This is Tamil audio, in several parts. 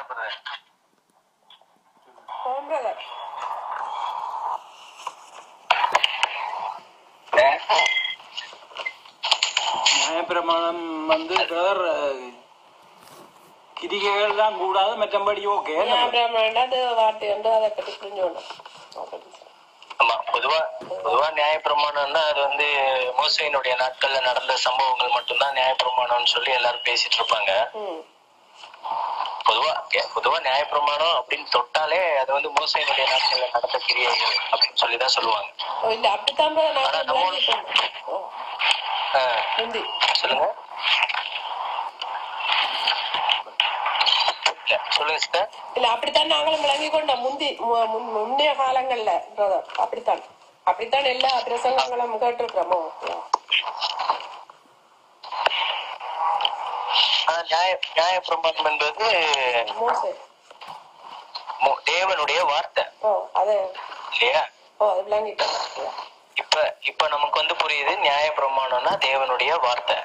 பிரதர் ஓம் பிரதர் நியாயப்பிரமாணம் வந்து பிரதர் கிரிகைகள் தான் கூடாது மற்றபடி ஓகே ஞாபகம் அது வார்த்தை வந்து அதை பற்றி புரிஞ்சோணும் ஆமா பொதுவா பொதுவா நியாயப்பிரமாணம்னா அது வந்து மோசையினுடைய நாட்கள்ல நடந்த சம்பவங்கள் மட்டும்தான் நியாயப்பிரமாணம்னு சொல்லி எல்லாரும் பேசிட்டு இருப்பாங்க ம் பொதுவா பொதுவா நியாயப்பிரமாணம் அப்படின்னு தொட்டாலே அது வந்து மோசையினுடைய நாட்கள்ல நடந்த கிரியைகள் அப்படின்னு சொல்லிதான் சொல்லுவாங்க ஓ, இல்ல அப்படித்தான் brother ஆனா நாங்கள் நம்ம- விளங்கிட்டோம். ஓ, ஆஹ் முந்தி சொல்லுங்க இல்ல, சொல்லுங்க சிஸ்டர் இல்ல அப்படித்தான் நாங்களும் விளங்கி கொண்டோம் முந்தி மு- முன்- முன்னைய காலங்கள்ல பிரதர் அப்படித்தான் அப்படித்தான் எல்லா பிரசங்கங்களும் கேட்டிருக்கிறோமோ ஆஹ் நியாய நியாயப்பிரமாணம் என்பது மோசே மோ- தேவனுடைய வார்த்தை ஓ அது இல்லையா ஓ அது விளங்கிட்டோம் இப்ப இப்ப நமக்கு வந்து புரியுது நியாய பிரமாணம்னா தேவனுடைய வார்த்தை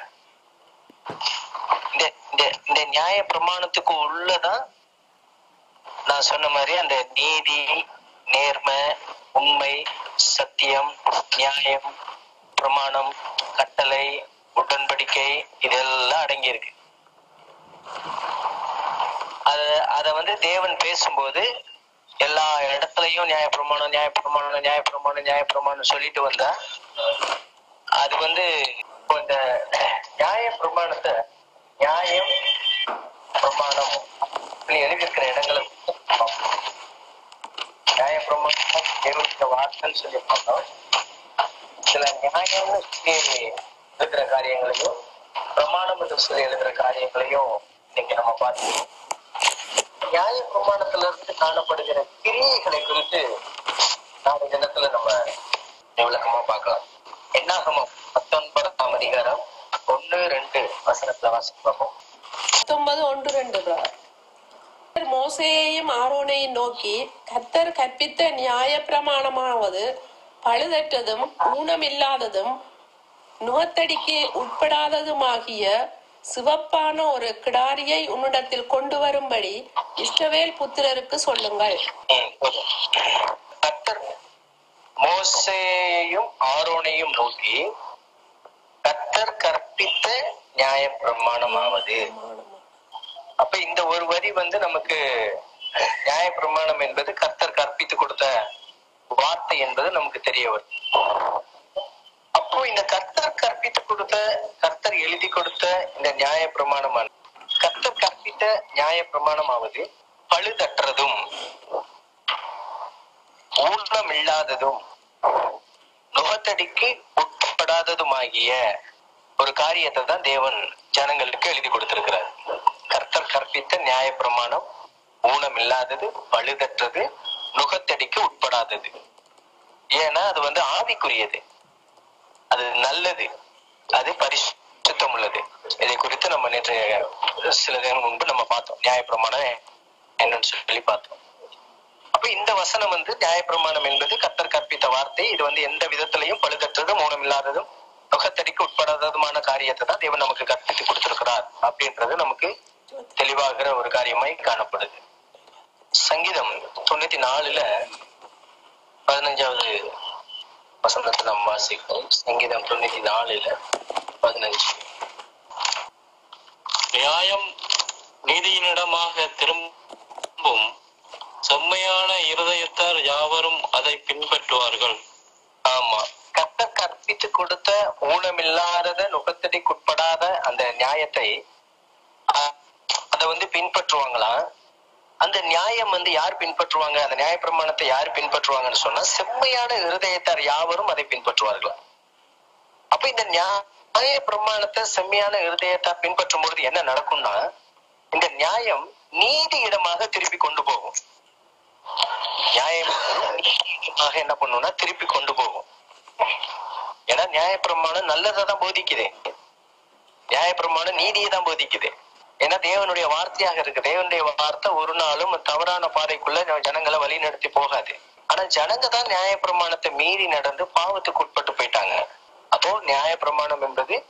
இந்த இந்த இந்த நியாய பிரமாணத்துக்கு உள்ளதான் நான் சொன்ன மாதிரி அந்த நீதி நேர்மை உண்மை சத்தியம் நியாயம் பிரமாணம் கட்டளை உடன்படிக்கை இதெல்லாம் அடங்கி இருக்கு அத அத வந்து தேவன் பேசும்போது எல்லா இடத்துலயும் நியாயப்பிரமாணம் நியாயப்பிரமாணம் நியாயப்பிரமாணம் நியாயப்பிரமாணம் சொல்லிட்டு வந்தா அது வந்து இப்போ இந்த நியாயப்பிரமாணத்தை நியாயம் பிரமாணம் அப்படின்னு எழுதியிருக்கிற இடங்களை நியாயப்பிரமாணம் தேவனுடைய வார்த்தைன்னு சொல்லி பார்த்தோம் சில நியாயம்னு சொல்லி எழுதுற காரியங்களையும் பிரமாணம் என்று சொல்லி எழுதுற காரியங்களையும் இன்னைக்கு நம்ம பார்த்துக்கணும் நியாய பிரமாணத்துல இருந்து காணப்படுகிற கிரியைகளை குறித்து நாளை தினத்துல நம்ம விளக்கமா பார்க்கலாம் என்னாகமம் பத்தொன்பதாம் அதிகாரம் ஒண்ணு ரெண்டு வசனத்துல வாசிப்போம் பத்தொன்பது ஒன்று ரெண்டு பிரதர் மோசேயையும் ஆரோனையும் நோக்கி கத்தர் கற்பித்த நியாய பிரமாணமாவது பழுதற்றதும் ஊனமில்லாததும் நுகத்தடிக்கு உட்படாததுமாகிய சிவப்பான ஒரு கிடாரியை உன்னிடத்தில் கொண்டு வரும்படி இஷ்டவேல் புத்திரருக்கு சொல்லுங்கள் ம், போதும். கர்த்தர் மோசேயையும் ஆரோனையும் நோக்கி கர்த்தர் கற்பித்த நியாய பிரமாணமாவது அப்ப இந்த ஒரு வரி வந்து நமக்கு நியாய பிரமாணம் என்பது கர்த்தர் கற்பித்து கொடுத்த வார்த்தை என்பது நமக்கு தெரிய வரும் அப்போ இந்த கர்த்தர் கற்பித்து கொடுத்த கர்த்தர் எழுதி கொடுத்த இந்த நியாய பிரமாணமான கர்த்தர் கற்பித்த நியாய பிரமாணமாவது பழுதற்றதும் ஊனம் இல்லாததும் நுகத்தடிக்கு உட்படாததுமாகிய ஒரு காரியத்தை தான் தேவன் ஜனங்களுக்கு எழுதி கொடுத்திருக்கிறார் கர்த்தர் கற்பித்த நியாய பிரமாணம் ஊனம் இல்லாதது பழுதற்றது நுகத்தடிக்கு உட்படாதது ஏன்னா அது வந்து ஆவிக்குரியது அது நல்லது அது பரிசுத்தம் உள்ளது இதை குறித்து நம்ம நேற்று சில தினம் முன்பு நம்ம பார்த்தோம் நியாயப்பிரமாணம் என்னன்னு சொல்லி பார்த்தோம் அப்ப இந்த வசனம் வந்து நியாயப்பிரமாணம் என்பது கத்தர் கற்பித்த வார்த்தை இது வந்து எந்த விதத்திலையும் பழுதற்றதும் ஊனம் இல்லாததும் நுகத்தடிக்கு உட்படாததுமான காரியத்தை தான் தேவன் நமக்கு கற்பித்து கொடுத்திருக்கிறார் அப்படின்றது நமக்கு தெளிவாகிற ஒரு காரியமாய் காணப்படுது சங்கீதம் தொண்ணூத்தி நாலுல பதினஞ்சாவது வசனத்தை நம்ம வாசிப்போம் சங்கீதம் தொண்ணூத்தி நாலுல பதினஞ்சு நியாயம் நீதியினிடமாக திரும்பும் செம்மையான இருதயத்தார் யாவரும் அதை பின்பற்றுவார்கள் ஆமா கர்த்தர் கற்பித்து கொடுத்த ஊனமில்லாதத நுகத்தடிக்குட்படாத அந்த நியாயத்தை அ- அதை வந்து பின்பற்றுவாங்களாம் அந்த நியாயம் வந்து யார் பின்பற்றுவாங்க அந்த நியாய பிரமாணத்தை யார் பின்பற்றுவாங்கன்னு சொன்னா செம்மையான இருதயத்தார் யாவரும் அதை பின்பற்றுவார்களாம் அப்ப இந்த நியாய பிரமாணத்தை செம்மையான இருதயத்தார் பின்பற்றும் பொழுது என்ன நடக்கும்னா இந்த நியாயம் நீதி இடமாக திருப்பி கொண்டு போகும் நியாயம் நீதியாக என்ன பண்ணும்னா திருப்பி கொண்டு போகும் ஏன்னா நியாயப்பிரமாணம் நல்லதை தான் போதிக்குது நியாயப்பிரமாணம் நீதியை தான் போதிக்குது ஏன்னா தேவனுடைய வார்த்தையாக இருக்கு தேவனுடைய வார்த்தை ஒரு நாளும் தவறான பாதைக்குள்ள ஜனங்களை வழி நடத்தி போகாது ஆனா ஜனங்க தான் நியாயப்பிரமாணத்தை மீறி நடந்து பாவத்துக்கு உட்பட்டு போயிட்டாங்க அப்போ நியாயப்பிரமாணம் என்பது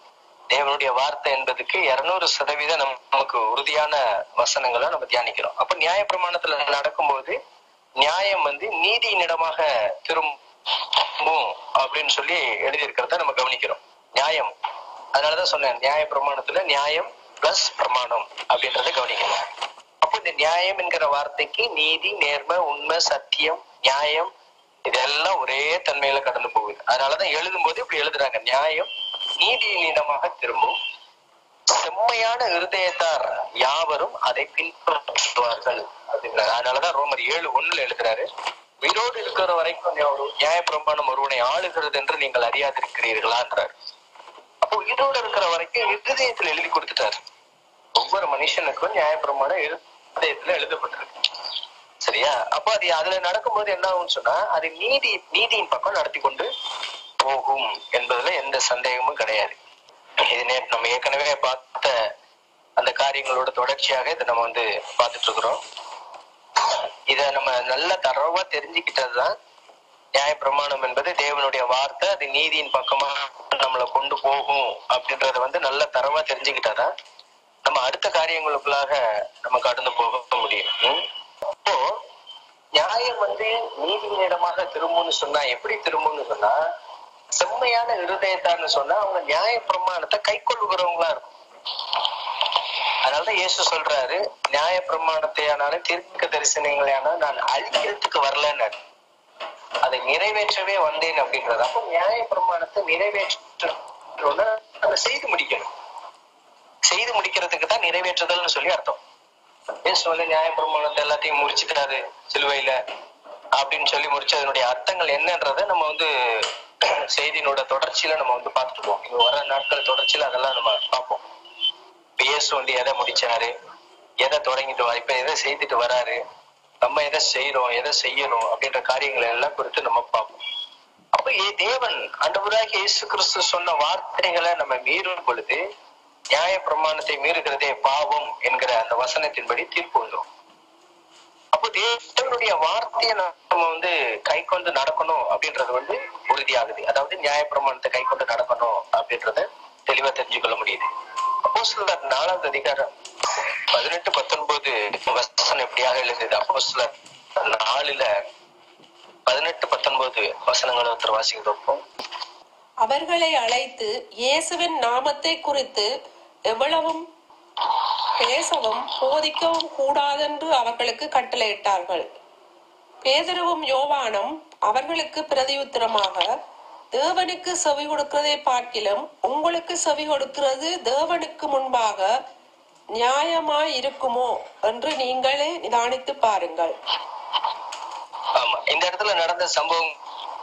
தேவனுடைய வார்த்தை என்பதுக்கு இருநூறு சதவீதம் நம்ம- நமக்கு உறுதியான வசனங்களை நம்ம தியானிக்கிறோம் அப்ப நியாய பிரமாணத்துல நடக்கும்போது நியாயம் வந்து நீதியினிடமாக திரும்பும் அப்படின்னு சொல்லி எழுதியிருக்கிறத நம்ம கவனிக்கிறோம் நியாயம் அதனாலதான் சொன்னேன் நியாய பிரமாணத்துல நியாயம் பிளஸ் பிரமாணம் அப்படின்றத கவனிக்கணும் அப்போ இந்த நியாயம் என்கிற வார்த்தைக்கு நீதி நேர்மை உண்மை சத்தியம் நியாயம் இதெல்லாம் ஒரே தன்மையில கடந்து போகுது அதனாலதான் எழுதும் போது இப்படி எழுதுறாங்க நியாயம் நீதியினிடமாக திரும்பும் செம்மையான இருதயத்தார் யாவரும் அதை பின்பற்றுவார்கள் அப்படிங்கிறார் அதனாலதான் ரோமர் ஏழு ஒண்ணுல எழுதுறாரு உயிரோடு இருக்கிற வரைக்கும் ஒரு நியாயப்பிரமாணம் ஒருவனை ஆளுகிறது என்று நீங்கள் அறியாதிருக்கிறீர்களான்றார் அப்போ உயிரோடு இருக்கிற வரைக்கும் இருதயத்துல எழுதி கொடுத்துட்டாரு ஒவ்வொரு மனுஷனுக்கும் நியாயப்பிரமாணம் இருதயத்துல எழுதப்பட்டிருக்கு சரியா அப்போ அது அதுல நடக்கும்போது என்ன ஆகும்னு சொன்னா அது நீதி நீதியின் பக்கம் நடத்தி கொண்டு போகும் என்பதுல எந்த சந்தேகமும் கிடையாது இது நேற்று நம்ம ஏற்கனவே பார்த்த அந்த காரியங்களோட தொடர்ச்சியாக இதை நம்ம வந்து பார்த்துட்டு இருக்கிறோம் இத நம்ம நல்ல தரவா தெரிஞ்சுக்கிட்டதுதான் நியாய பிரமாணம் என்பது தேவனுடைய வார்த்தை அது நீதியின் பக்கமா நம்மளை கொண்டு போகும் அப்படின்றத வந்து நல்ல தரவா தெரிஞ்சுக்கிட்டாதான் நம்ம அடுத்த காரியங்களுக்குள்ளாக நம்ம கடந்து போக முடியும் ம்? அப்போ நியாயம் வந்து நீதியினிடமாக திரும்பும்னு சொன்னா எப்படி திரும்பும்னு சொன்னா செம்மையான இருதயத்தார்னு சொன்னா அவங்க நியாய பிரமாணத்தை கை கொள்ளுகிறவங்களா இருக்கும் அதனாலதான் இயேசு சொல்றாரு நியாய பிரமாணத்தை ஆனாலும் தீர்க்க தரிசனங்களை ஆனாலும் நான் அழிக்கிறதுக்கு வரலன்னு அதை நிறைவேற்றவே வந்தேன் அப்படின்றது அப்போ நியாய பிரமாணத்தை நிறைவேற்றணும்னா அதை செய்து முடிக்கணும் செய்து முடிக்கிறதுக்கு தான் நிறைவேற்றுதல்னு சொல்லி அர்த்தம் இயேசு வந்து நியாய பிரமாணத்தை எல்லாத்தையும் முடிச்சுக்கிறாரு சிலுவையில அப்படின்னு சொல்லி முடிச்சு அதனுடைய அர்த்தங்கள் என்னன்றதை நம்ம வந்து செய்தியினோட தொடர்ச்சியில நம்ம வந்து பார்த்துருப்போம் இங்க வர நாட்கள் தொடர்ச்சியில அதெல்லாம் நம்ம பார்ப்போம் இப்ப இயேசு வந்து எதை முடிச்சாரு எதை தொடங்கிட்டு வா இப்ப எதை செய்துட்டு வராரு நம்ம எதை செய்யறோம் எதை செய்யணும் அப்படின்ற காரியங்களை எல்லாம் குறித்து நம்ம பார்ப்போம் அப்ப ஏ- தேவன் ஆண்டவராக இயேசு கிறிஸ்து சொன்ன வார்த்தைகளை நம்ம மீறும் பொழுது நியாய பிரமாணத்தை மீறுகிறதே பாவம் என்கிற அந்த வசனத்தின்படி தீர்ப்பு வந்துரும் அப்போ தேவனுடைய வார்த்தையை நம்ம வந்து கை கொண்டு நடக்கணும் அப்படின்றது வந்து உறுதியாகுது அதாவது நியாய பிரமாணத்தை கை கொண்டு நடக்கணும் அப்படின்றத தெளிவா தெரிஞ்சுக்கொள்ள முடியுது அப்போ சிலர் நாலாவது அதிகாரம் பதினெட்டு பத்தொன்பது வசனம் எப்படியாக எழுதுது அப்போ சிலர் நாலுல பதினெட்டு பத்தொன்பது வசனங்களை ஒருத்தர் வாசிக்கிறோம் அவர்களை அழைத்து இயேசுவின் நாமத்தை குறித்து எவ்வளவும் பேசவும் போதிக்கவும் கூடாதென்று அவர்களுக்கு கட்டளையிட்டார்கள் பேதுருவும் யோவானும் அவர்களுக்கு பிரதியுத்தரமாக தேவனுக்கு செவி கொடுக்கிறதை பார்க்கிலும் உங்களுக்கு செவி கொடுக்கிறது தேவனுக்கு முன்பாக நியாயமாய் இருக்குமோ என்று நீங்களே நிதானித்து பாருங்கள் ஆமா இந்த இடத்துல நடந்த சம்பவம்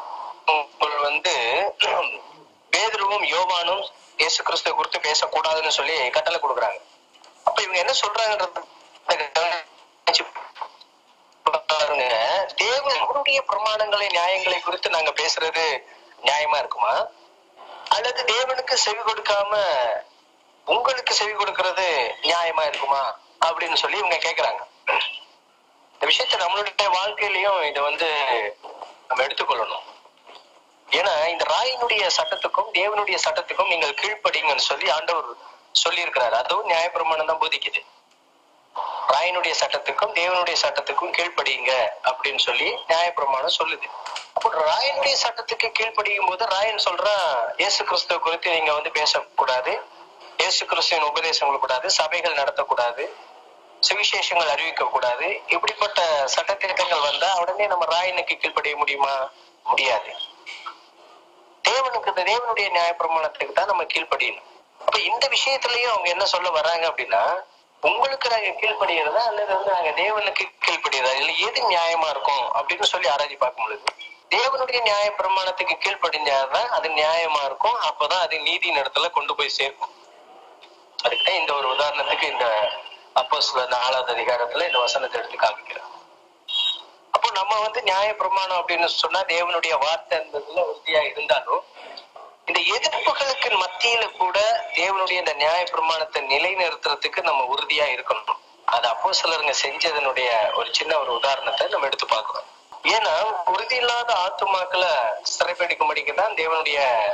வந்து பேதுருவும் யோவானும் இயேசு கிறிஸ்துவ குறித்து பேசக்கூடாதுன்னு சொல்லி கட்டளை கொடுக்குறாங்க அப்ப இவங்க என்ன சொல்றாங்கன்றது கவனிச்சு பாருங்க தேவனுடைய பிரமாணங்களை நியாயங்களை குறித்து நாங்க பேசுறது நியாயமா இருக்குமா அல்லது தேவனுக்கு செவி கொடுக்காம உங்களுக்கு செவி கொடுக்கிறது நியாயமா இருக்குமா அப்படின்னு சொல்லி இவங்க கேக்குறாங்க இந்த விஷயத்த நம்மளுடைய வாழ்க்கையிலயும் இதை வந்து நம்ம எடுத்துக்கொள்ளணும் ஏன்னா இந்த ராயினுடைய சட்டத்துக்கும் தேவனுடைய சட்டத்துக்கும் நீங்கள் கீழ்ப்படிங்கன்னு சொல்லி ஆண்டவர் சொல்லி இருக்கிறாரு அதுவும் நியாயப்பிரமாணம் தான் போதிக்குது ராயனுடைய சட்டத்துக்கும் தேவனுடைய சட்டத்துக்கும் கீழ்ப்படியுங்க அப்படின்னு சொல்லி நியாயப்பிரமாணம் சொல்லுது அப்போ ராயனுடைய சட்டத்துக்கு கீழ்ப்படியும் போது ராயன் சொல்றான் இயேசு கிறிஸ்துவ குறித்து நீங்க வந்து பேசக்கூடாது இயேசு கிறிஸ்துவின் உபதேசம் கூடாது சபைகள் நடத்தக்கூடாது சுவிசேஷங்கள் அறிவிக்க கூடாது இப்படிப்பட்ட சட்டத்திட்டங்கள் வந்தா உடனே நம்ம ராயனுக்கு கீழ்ப்படிய முடியுமா முடியாது தேவனுக்கு இந்த தேவனுடைய நியாயப்பிரமாணத்துக்கு தான் நம்ம கீழ்ப்படியணும் அப்ப இந்த விஷயத்திலயும் அவங்க என்ன சொல்ல வர்றாங்க அப்படின்னா உங்களுக்கு நாங்க கீழ்ப்படுகிறதா அல்லது வந்து நாங்க தேவனுக்கு கீழ்ப்படுகிறதா இல்ல எது நியாயமா இருக்கும் அப்படின்னு சொல்லி ஆராய்ச்சி பார்க்க முடியுது தேவனுடைய நியாய பிரமாணத்துக்கு கீழ்ப்படிஞ்சாதான் அது நியாயமா இருக்கும் அப்பதான் அது நீதி இடத்துல கொண்டு போய் சேர்க்கும் அதுக்குதான் இந்த ஒரு உதாரணத்துக்கு இந்த அப்போ சில நாலாவது அதிகாரத்துல இந்த வசனத்தை எடுத்து காமிக்கிறேன் அப்போ நம்ம வந்து நியாய பிரமாணம் அப்படின்னு சொன்னா தேவனுடைய வார்த்தை என்பதுல உறுதியா இருந்தாலும் இந்த எதிர்ப்புகளுக்கு மத்தியில கூட தேவனுடைய இந்த நியாய பிரமாணத்தை நிலைநிறுத்துறதுக்கு நம்ம உறுதியா இருக்கணும் அது அப்போ சிலருங்க செஞ்சதனுடைய ஒரு சின்ன ஒரு உதாரணத்தை நம்ம எடுத்து பார்க்கிறோம் ஏன்னா உறுதி இல்லாத ஆத்துமாக்களை சிறைப்பிடிக்கும்படிக்கு தான் தேவனுடைய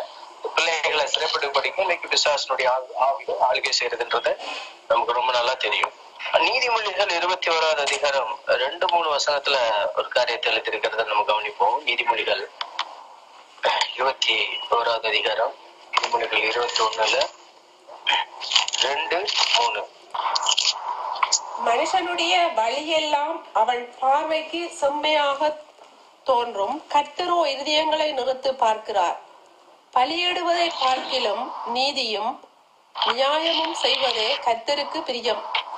பிள்ளைகளை சிறைப்பட்டு படிக்கும் இன்னைக்கு பிசாசனுடைய ஆள்- ஆவிகள் ஆளுகை செய்யறதுன்றது நமக்கு ரொம்ப நல்லா தெரியும் நீதிமொழிகள் இருபத்தி ஓராவது அதிகாரம் ரெண்டு மூணு வசனத்துல ஒரு காரியத்தை எழுதியிருக்கிறத நம்ம கவனிப்போம் நீதிமொழிகள் இருபத்தி ஓராவது அதிகாரம் நீதிமொழிகள் இருபத்தி ஒண்ணுல ரெண்டு மூணு மனுஷனுடைய வழியெல்லாம் அவன் பார்வைக்கு செம்மையாக தோன்றும் கர்த்தரோ இருதயங்களை நிறுத்து பார்க்கிறார் பலியிடுவதை பார்க்கிலும் நீதியும் நியாயமும் செய்வதே கர்த்தருக்கு பிரியம்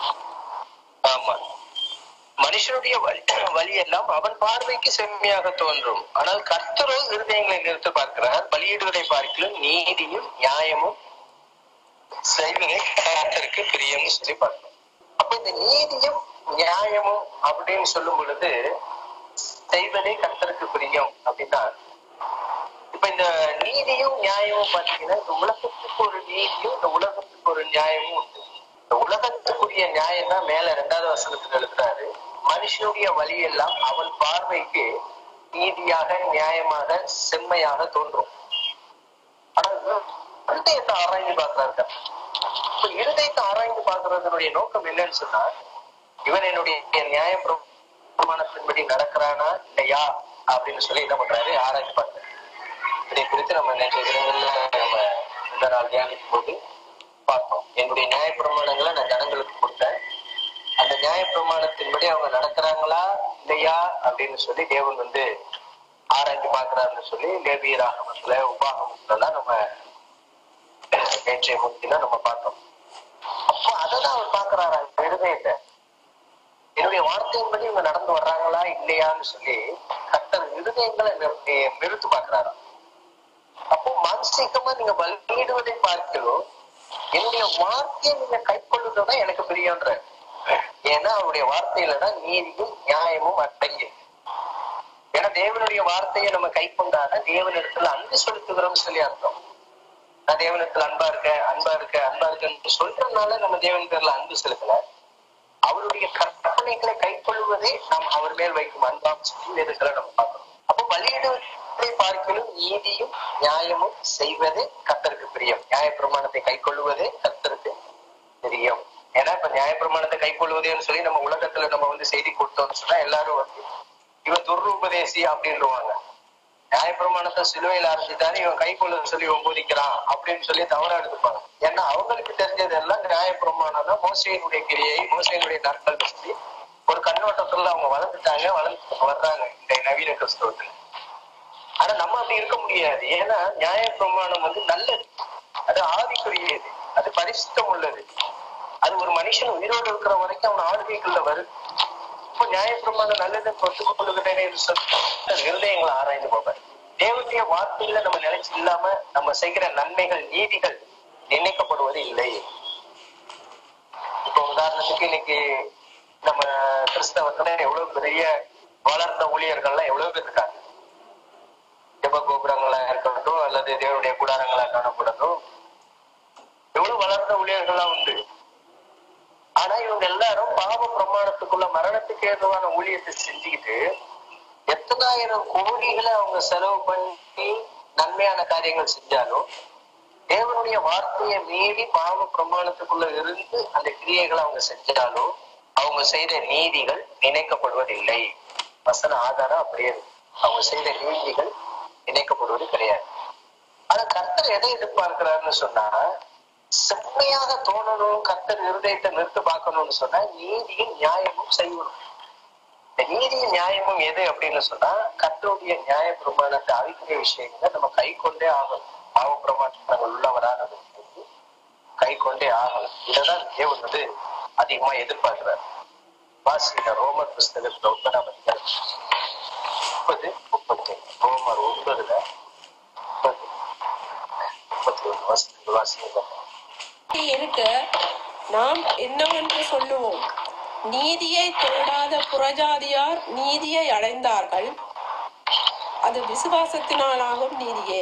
ஆமா மனுஷனுடைய வழி வழி எல்லாம் அவன் பார்வைக்கு செம்மையாக தோன்றும் ஆனால் கர்த்தரோ இருதயங்களை நிறுத்தி பார்க்கிறார் பலியிடுவதை பார்க்கிலும் நீதியும் நியாயமும் செய்வதே கர்த்தருக்கு பிரியம்னு சொல்லி பார்க்கிறோம் அப்ப இந்த நீதியும் நியாயமும் அப்படின்னு சொல்லும் பொழுது செய்வதே கர்த்தருக்கு பிரியம் அப்படின்னா இப்ப இந்த நீதியும் நியாயமும் பாத்தீங்கன்னா இந்த உலகத்துக்கு ஒரு நீதியும் இந்த உலகத்துக்கு ஒரு நியாயமும் உண்டு இந்த உலகத்துக்குரிய நியாயம் தான் மேல ரெண்டாவது வசனத்துல எழுதுறாரு மனுஷனுடைய வழி எல்லாம் அவன் பார்வைக்கு நீதியாக நியாயமாக செம்மையாக தோன்றும் ஆனா இருதயத்தை ஆராய்ந்து பார்க்கிறாரு கர்த்தர். இப்ப இருதயத்தை ஆராய்ந்து பார்க்கறதனுடைய நோக்கம் என்னன்னு சொன்னா இவன் என்னுடைய நியாய பிரமாணத்தின்படி நடக்கிறானா இல்லையா அப்படின்னு சொல்லி என்ன பண்றாரு ஆராய்ச்சி பார்க்கிறாரு இதை குறித்து நம்ம நேற்றைய தினங்கள்ல நம்ம இந்த நாள் தியானிக்கும் போது பார்த்தோம் என்னுடைய நியாய பிரமாணங்களை நான் ஜனங்களுக்கு கொடுத்தேன் அந்த நியாய பிரமாணத்தின்படி அவங்க நடக்கிறாங்களா இல்லையா அப்படின்னு சொல்லி தேவன் வந்து ஆராய்ச்சி பார்க்கிறாருன்னு சொல்லி லேபியராகமத்துல உபாகமத்துலாம் நம்ம நேற்றைய முந்தினா நம்ம பார்த்தோம் அப்போ அததான் அவர் பாக்குறாரா இருதயத்தை என்னுடைய வார்த்தையின்படி இவங்க நடந்து வர்றாங்களா இல்லையான்னு சொல்லி கர்த்தர் இருதயங்களை நிறு- நிறுத்து பாக்குறாரா அப்போ மானசீகமா நீங்க பலியிடுவதை பார்க்கிறோம் என்னுடைய வார்த்தையை நீங்க கைக்கொள்ளுதான் எனக்கு பிரியன்ற ஏன்னா அவருடைய வார்த்தையில தான் நீதியும் நியாயமும் அடங்கி ஏன்னா தேவனுடைய வார்த்தையை நம்ம கை கொண்டாட தேவனிடத்துல அன்பு செலுத்துகிறோம்னு சொல்லி அர்த்தம் நான் தேவனிடத்துல அன்பா இருக்கேன் அன்பா இருக்க அன்பா இருக்கேன்னு சொல்றதுனால நம்ம தேவனிடத்துல அன்பு செலுத்தல அவருடைய கற்பனைகளை கைக்கொள்வதே நாம் அவர் மேல் வைக்கும் அன்பாம் சொல்லி வேதத்துல நம்ம பார்க்கிறோம் அப்போ பலியிடுவதை பார்க்கலும் நீதியும் நியாயமும் செய்வது கர்த்தருக்கு பிரியம் நியாய பிரமாணத்தை கைக்கொள்வதே கர்த்தருக்கு பிரியம் ஏன்னா இப்ப நியாய பிரமாணத்தை கைக்கொள்வதேன்னு சொல்லி நம்ம உலகத்துல நம்ம வந்து செய்தி கொடுத்தோம்னு சொன்னா எல்லாரும் வந்து இவன் துர்ருபதேசி அப்படின்றவாங்க நியாயப்பிரமாணத்தை சிலுவையில் அரைஞ்சிட்டாரு இவன் கை கொள்ள சொல்லி இவன் போதிக்கிறான் அப்படின்னு சொல்லி தவறா எடுத்துப்பாங்க ஏன்னா அவங்களுக்கு தெரிஞ்சது எல்லாம் நியாயப்பிரமாணம் தான் மோசையினுடைய கிரியை மோசையினுடைய நாட்கள் சொல்லி ஒரு கண்ணோட்டத்துல அவங்க வளர்ந்துட்டாங்க வளர்ந்து வர்றாங்க இந்த நவீன கிறிஸ்தவத்துல ஆனா நம்ம அப்படி இருக்க முடியாது ஏன்னா நியாயப்பிரமாணம் வந்து நல்லது அது ஆவிக்குரியது அது பரிசுத்தம் உள்ளது அது ஒரு மனுஷன் உயிரோடு இருக்கிற வரைக்கும் அவன் ஆளுகைக்குள்ள வருது இப்போ நியாயப்பிரமாணம் நல்லது ஒத்துக்கொள்ளுகிறேன் என்று சொல்லி இருதயங்களை ஆராய்ந்து போவார் தேவனுடைய வார்த்தையில நம்ம நிலைச்சு இல்லாம நம்ம செய்கிற நன்மைகள் நீதிகள் நினைக்கப்படுவது இல்லை இப்போ உதாரணத்துக்கு இன்னைக்கு நம்ம கிறிஸ்தவத்துல எவ்வளவு பெரிய வளர்ந்த ஊழியர்கள்லாம் எவ்வளவு பேர் இருக்காங்க ஜெப கோபுரங்களா இருக்கட்டும் அல்லது தேவனுடைய கூடாரங்களா காணப்படட்டும் எவ்வளவு வளர்ந்த ஊழியர்கள்லாம் உண்டு ஆனா இவங்க எல்லாரும் பாவ பிரமாணத்துக்குள்ள மரணத்துக்கு ஏதுவான ஊழியத்தை செஞ்சுக்கிட்டு எத்தனாயிரம் கோடிகளை அவங்க செலவு பண்ணி நன்மையான காரியங்கள் செஞ்சாலும் தேவனுடைய வார்த்தையை மீறி பாவ பிரமாணத்துக்குள்ள இருந்து அந்த கிரியைகளை அவங்க செஞ்சாலும் அவங்க செய்த நீதிகள் நினைக்கப்படுவதில்லை வசன ஆதாரம் அப்படியே இருக்கு அவங்க செய்த நீதிகள் நினைக்கப்படுவது கிடையாது ஆனா கர்த்தர் எதை எதிர்பார்க்கிறாருன்னு சொன்னா செம்மையாக தோணணும் கர்த்தர் இருதயத்தை நிறுத்து பார்க்கணும்னு சொன்னா நீதியும் நியாயமும் செய்யணும் இந்த நீதியும் நியாயமும் எது அப்படின்னு சொன்னா கர்த்தருடைய நியாய பிரமாணத்தை அழிக்கிற விஷயங்களை நம்ம கை கொண்டே ஆகணும் பாவ பிரமாணங்கள் உள்ளவரா நம்ம இருந்து கை கொண்டே ஆகணும் இததான் தேவன் வந்து அதிகமா எதிர்பார்க்கிறார் வாசின ரோமர் புஸ்தகத்துல ஒன்பதாம் அதிகாரம் முப்பது முப்பத்தி ரோமர் ஒன்பதுல முப்பது முப்பத்தி ஒன்று வாசித்து வாசிங்க இப்படி இருக்க நாம் என்னவென்று சொல்லுவோம் நீதியை தேடாத புறஜாதியார் நீதியை அடைந்தார்கள் அது விசுவாசத்தினாலாகும் நீதியே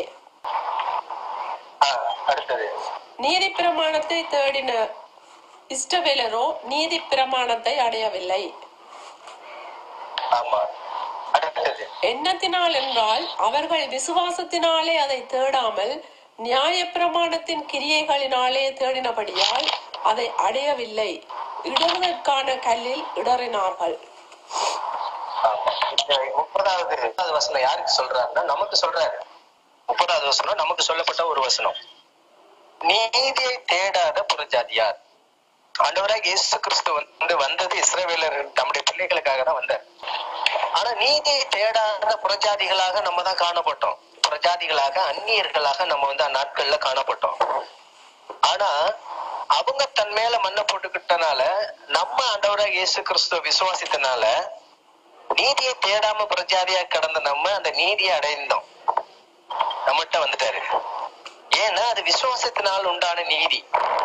ஆஹ் அடுத்தது நீதி பிரமாணத்தை தேடின இஷ்டவேலரோ நீதி பிரமாணத்தை அடையவில்லை ஆமா அடுத்தது எண்ணத்தினால் என்றால் அவர்கள் விசுவாசத்தினாலே அதை தேடாமல் நியாயப்பிரமாணத்தின் கிரியைகளினாலே தேடினபடியால் அதை அடையவில்லை இடறுவதற்கான கல்லில் இடறினார்கள் ஆமா. இந்த முப்பதாவது முப்பதாவது வசனம் யாருக்கு சொல்றாருன்னா நமக்கு சொல்றாரு முப்பதாவது வசனம் நமக்கு சொல்லப்பட்ட ஒரு வசனம் நீதியை தேடாத புறஜாதியார் ஆண்டவராக இயேசு கிறிஸ்து வந்து வந்தது இஸ்ரவேலர் நம்முடைய பிள்ளைகளுக்காக தான் வந்தார் ஆனா நீதியை தேடாத புறஜாதிகளாக நம்ம தான் காணப்பட்டோம் புறஜாதிகளாக அந்நியர்களாக நம்ம வந்து அந்நாட்கள்ல காணப்பட்டோம் ஆனா அவங்க தன் மேல மண்ணை போட்டுக்கிட்டனால நம்ம ஆண்டவராக இயேசு கிறிஸ்துவ விசுவாசித்தனால நீதியை தேடாம பிரஜாதியா கடந்த நம்ம அந்த நீதியை அடைந்தோம் நம்மகிட்ட வந்துட்டாரு ஏன்னா அது விசுவாசத்தினால் உண்டான நீதி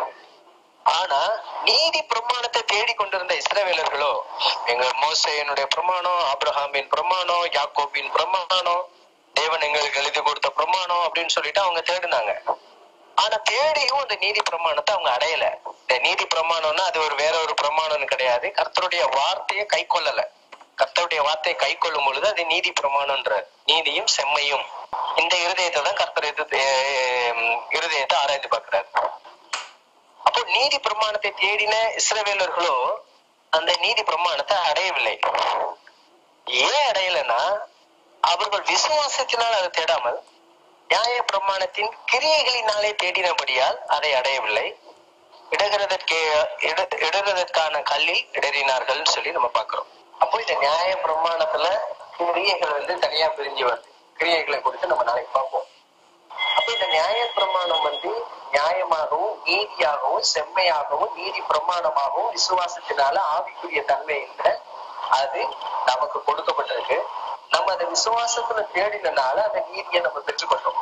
ஆனா நீதி பிரமாணத்தை தேடி கொண்டிருந்த இஸ்ரவேலர்களோ எங்க மோசையனுடைய பிரமாணம் ஆபிரஹாமின் பிரமாணம் யாக்கோபின் பிரமாணம் தேவன் எங்களுக்கு எழுதி கொடுத்த பிரமாணம் அப்படின்னு சொல்லிட்டு அவங்க தேடினாங்க ஆனா தேடியும் அந்த நீதி பிரமாணத்தை அவங்க அடையல இந்த நீதி பிரமாணம்னா அது ஒரு வேற ஒரு பிரமாணம்னு கிடையாது கர்த்தருடைய வார்த்தையை கை கொள்ளல கர்த்தருடைய வார்த்தையை கை கொள்ளும் பொழுது அது நீதி பிரமாணம்ன்ற நீதியும் செம்மையும் இந்த இருதயத்தை தான் கர்த்தர் இது அஹ் இருதயத்தை ஆராய்ந்து பார்க்கிறார் அப்போ நீதி பிரமாணத்தை தேடின இஸ்ரவேலர்களோ அந்த நீதி பிரமாணத்தை அடையவில்லை ஏன் அடையலைன்னா அவர்கள் விசுவாசத்தினால் அதை தேடாமல் நியாய பிரமாணத்தின் கிரியைகளினாலே தேடினபடியால் அதை அடையவில்லை இடகிறதற்கே இட- இடறுவதற்கான கல்லில் இடறினார்கள் சொல்லி நம்ம பார்க்கிறோம் அப்போ இந்த நியாய பிரமாணத்துல கிரியைகள் வந்து தனியா பிரிஞ்சு வருது கிரியைகளை குறித்து நம்ம நாளைக்கு பார்ப்போம் அப்ப இந்த நியாய பிரமாணம் வந்து நியாயமாகவும் நீதியாகவும் செம்மையாகவும் நீதி பிரமாணமாகவும் விசுவாசத்தினால ஆவிக்குரிய தன்மையில அது நமக்கு கொடுக்கப்பட்டிருக்கு நம்ம அந்த விசுவாசத்துல தேடினால அந்த நீதியை நம்ம பெற்றுக்கொண்டோம்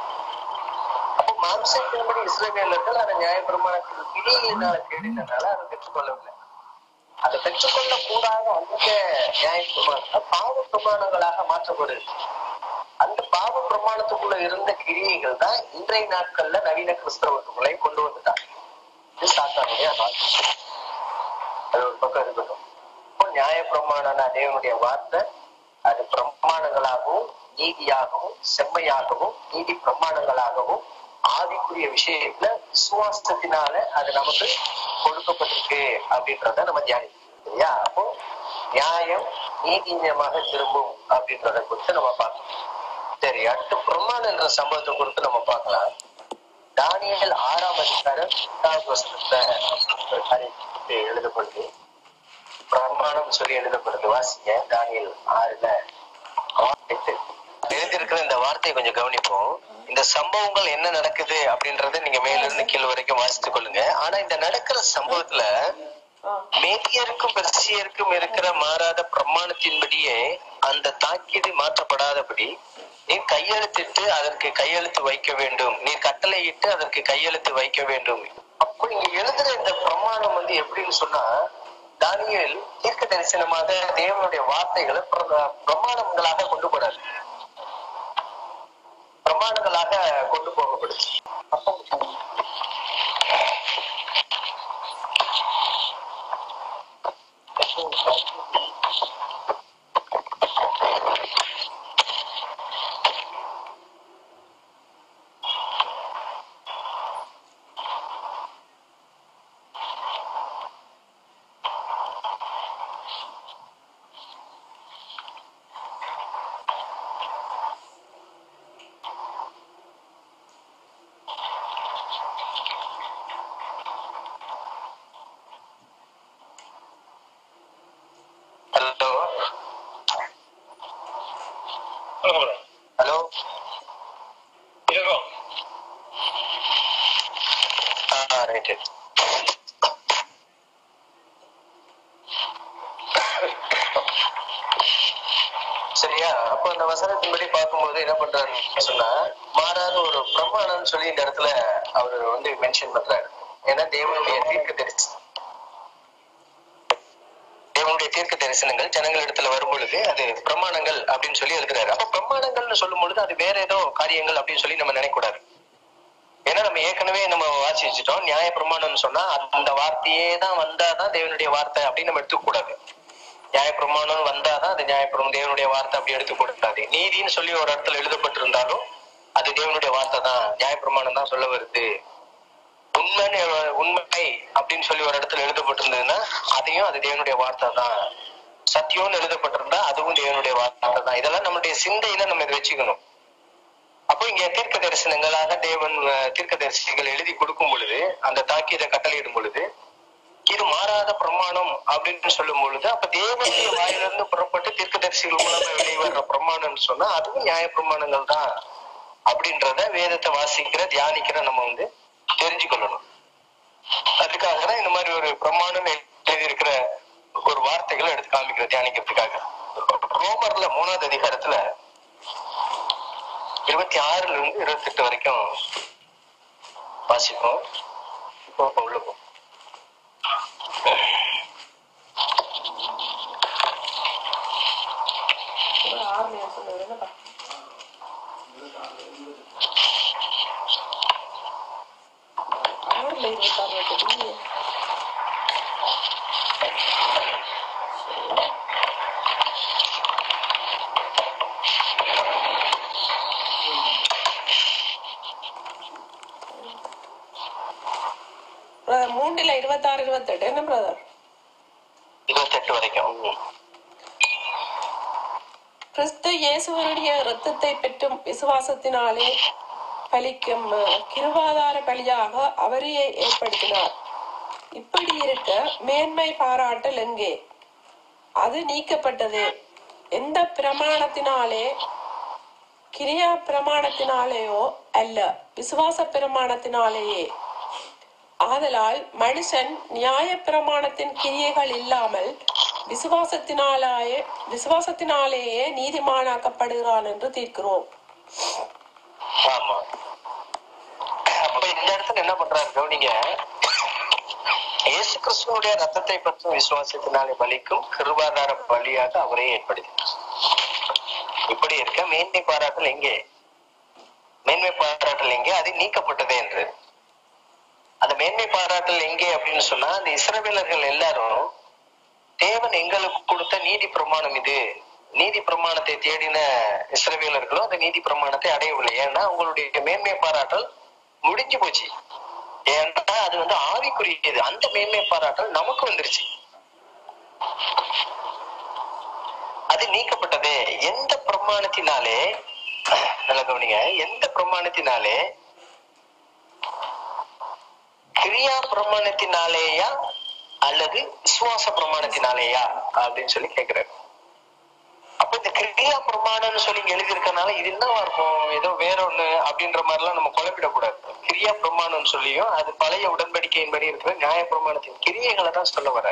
அப்போ மாம்சத்தின்படி இஸ்ரவேலர்கள் அந்த நியாய பிரமாணத்தின் கிரியினால தேடினால அதை பெற்றுக்கொள்ளவில்லை அதை பெற்றுக்கொள்ள கூடாத அந்த நியாய பிரமாணத்தை பாவ பிரமாணங்களாக மாற்றப்படுது அந்த பாவ பிரமாணத்துக்குள்ள இருந்த கிரியைகள் தான் இன்றைய நாட்கள்ல நவீன கிறிஸ்தவத்துக்குள்ளே கொண்டு வந்துட்டாங்க இது சாத்தானுடைய ஆட்சி அது ஒரு பக்கம் இருக்கட்டும் இப்போ நியாய பிரமாணம்னா தேவனுடைய வார்த்தை அது பிரமாணங்களாகவும் நீதியாகவும் செம்மையாகவும் நீதி பிரமாணங்களாகவும் ஆவிக்குரிய விஷயத்துல விசுவாசத்தினால அது நமக்கு கொடுக்கப்பட்டிருக்கு அப்படின்றத நம்ம தியானிக்கணும் சரியா அப்போ நியாயம் நீதிநியமாக திரும்பும் அப்படின்றத குறித்து நம்ம பார்க்கணும் சரி அடுத்து பிரமாணம் என்ற சம்பவத்தை குறித்து நம்ம பார்க்கலாம் தானியல் ஆறாம் அதிகாரம் எட்டாவது வசனத்துல ஒரு காரியத்தை எழுதப்படுது பிரமாணம் சொல்லி எழுதப்படுது வாசிங்க தானியல் ஆறுல எட்டு. எழுதியிருக்கிற இந்த வார்த்தையை கொஞ்சம் கவனிப்போம் இந்த சம்பவங்கள் என்ன நடக்குது அப்படின்றத நீங்க மேல இருந்து கீழ் வரைக்கும் வாசித்துக் கொள்ளுங்க ஆனா இந்த நடக்கிற சம்பவத்துல ஆ. மேதியருக்கும் பெர்சியருக்கும் இருக்கிற மாறாத பிரமாணத்தின்படியே அந்த தாக்கீது மாற்றப்படாதபடி நீர் கையெழுத்திட்டு அதற்கு கையெழுத்து வைக்க வேண்டும் நீர் கட்டளையிட்டு அதற்கு கையெழுத்து வைக்க வேண்டும் அப்போ இங்க எழுதுற இந்த பிரமாணம் வந்து எப்படின்னு சொன்னா தானியேல் தீர்க்க தரிசனமாக தேவனுடைய வார்த்தைகளை பிர- பிரமாணங்களாக கொண்டு போறாரு பிரமாணங்களாக கொண்டு போகப்படுது அப்போ ஹலோ ஹலோ ஆ ரைட்டு சரியா அப்போ அந்த வசனத்தின்படி பார்க்கும்போது என்ன பண்றாருன்னு சொன்னா மாறாத ஒரு பிரமாணம்னு சொல்லி இந்த இடத்துல அவர் வந்து மென்ஷன் பண்றாரு ஏன்னா தேவனுடைய தீர்க்க தரிசி தேவனுடைய தீர்க்க தரிசனங்கள் ஜனங்கள் இடத்துல வரும் பொழுது அது பிரமாணங்கள் அப்படின்னு சொல்லி எழுதுறாரு அப்ப பிரமாணங்கள்னு சொல்லும் பொழுது அது வேற ஏதோ காரியங்கள் அப்படின்னு சொல்லி நம்ம நினைக்கக்கூடாது ஏன்னா நம்ம ஏற்கனவே நம்ம வாசி வச்சுட்டோம் நியாய பிரமாணம்னு சொன்னா அந்த வார்த்தையே தான் வந்தாதான் தேவனுடைய வார்த்தை அப்படின்னு நம்ம எடுத்துக்க கூடாது நியாய பிரமாணம் வந்தாதான் அது நியாய பிரமாணம் தேவனுடைய வார்த்தை அப்படி எடுத்துக்க கூடாது நீதின்னு சொல்லி ஒரு இடத்துல எழுதப்பட்டிருந்தாலும் அது தேவனுடைய வார்த்தை தான் நியாயப்பிரமாணம் தான் சொல்ல வருது உண்மைன்னு உண்மை அப்படின்னு சொல்லி ஒரு இடத்துல எழுதப்பட்டிருந்ததுன்னா அதையும் அது தேவனுடைய வார்த்தை தான் சத்தியம்னு எழுதப்பட்டிருந்தா அதுவும் தேவனுடைய வார்த்தை தான் இதெல்லாம் நம்மளுடைய சிந்தையில நம்ம இதை வச்சுக்கணும் அப்போ இங்க தீர்க்க தரிசனங்களாக தேவன் அஹ், தீர்க்க தரிசிகள் எழுதி கொடுக்கும் பொழுது அந்த தாக்கீதை கட்டளையிடும் பொழுது இது மாறாத பிரமாணம் அப்படின்னு சொல்லும் பொழுது அப்ப தேவனுடைய வாயிலிருந்து புறப்பட்டு தீர்க்கதரிசிகள் மூலமா வெளியே வர்ற பிரமாணம்னு சொன்னா அதுவும் நியாய பிரமாணங்கள் தான் அப்படின்றத வேதத்தை வாசிக்கிற தியானிக்கிற நம்ம வந்து தெரிஞ்சுக்கொள்ளணும் அதுக்காக தான் இந்த மாதிரி ஒரு பிரமாணம் எழுதியிருக்கிற ஒரு வார்த்தைகளை எடுத்து காமிக்கிற தியானிக்கிறதுக்காக ரோமர்ல மூணாவது அதிகாரத்துல இருபத்தி ஆறுல இருந்து இருபத்தி எட்டு வரைக்கும் வாசிப்போம் இப்போ உள்ள போ ஒரு ஆர்மியா சொன்னது என்னப்பா ஆறுல இருபத்தாறு வருஷத்துக்கு பிரதர் மூன்றுல இருபத்தாறு இருபத்தெட்டு என்ன பிரதர் இருபத்தெட்டு வரைக்கும் ம். கிறிஸ்து இயேசுவனுடைய இரத்தத்தை பெற்றும் விசுவாசத்தினாலே பலிக்கும் அஹ், கிருபாதார பலியாக அவரையே ஏற்படுத்தினார் இப்படி இருக்க மேன்மை பாராட்டல் எங்கே அது நீக்கப்பட்டது எந்த பிரமாணத்தினாலே கிரியா பிரமாணத்தினாலேயோ அல்ல விசுவாச பிரமாணத்தினாலேயே ஆதலால் மனுஷன் நியாய பிரமாணத்தின் கிரியைகள் இல்லாமல் விசுவாசத்தினாலேயே விசுவாசத்தினாலேயே நீதிமானாக்கப்படுகிறான் என்று தீர்க்கிறோம் ஆமா அப்ப இந்த இடத்துல என்ன பண்றாரு கவனிங்க இயேசு கிறிஸ்துவனுடைய ரத்தத்தை பற்றும் விசுவாசத்தினாலே பலிக்கும் கிருபாதார பலியாக அவரே ஏற்படுத்தினார் இப்படி இருக்க மேன்மை பாராட்டல் எங்கே மேன்மை பாராட்டல் எங்கே அது நீக்கப்பட்டதே என்று அந்த மேன்மை பாராட்டல் எங்கே அப்படின்னு சொன்னா அந்த இஸ்ரவேலர்கள் எல்லாரும் தேவன் எங்களுக்கு கொடுத்த நீதி பிரமாணம் இது நீதி பிரமாணத்தை தேடின இஸ்ரவேலர்களும் அந்த நீதி பிரமாணத்தை அடையவில்லை ஏன்னா அவங்களுடைய மேன்மை பாராட்டல் முடிஞ்சு போச்சு ஏன்னா அது வந்து ஆவிக்குரியது அந்த மேன்மை பாராட்டல் நமக்கு வந்துருச்சு அது நீக்கப்பட்டதே எந்த பிரமாணத்தினாலே நல்ல கவனிங்க எந்த பிரமாணத்தினாலே கிரியா பிரமாணத்தினாலேயா அல்லது விசுவாச பிரமாணத்தினாலேயா அப்படின்னு சொல்லி கேக்குறாரு அப்ப இந்த கிரியா பிரமாணம்னு சொல்லி இங்க எழுதியிருக்கனால இது என்னவா இருக்கும் ஏதோ வேற ஒண்ணு அப்படின்ற மாதிரி எல்லாம் நம்ம குழப்பிடக்கூடாது கிரியா பிரமாணம்னு சொல்லியும் அது பழைய உடன்படிக்கையின்படி இருக்கிற நியாய பிரமாணத்தின் கிரியைகளை தான் சொல்ல வர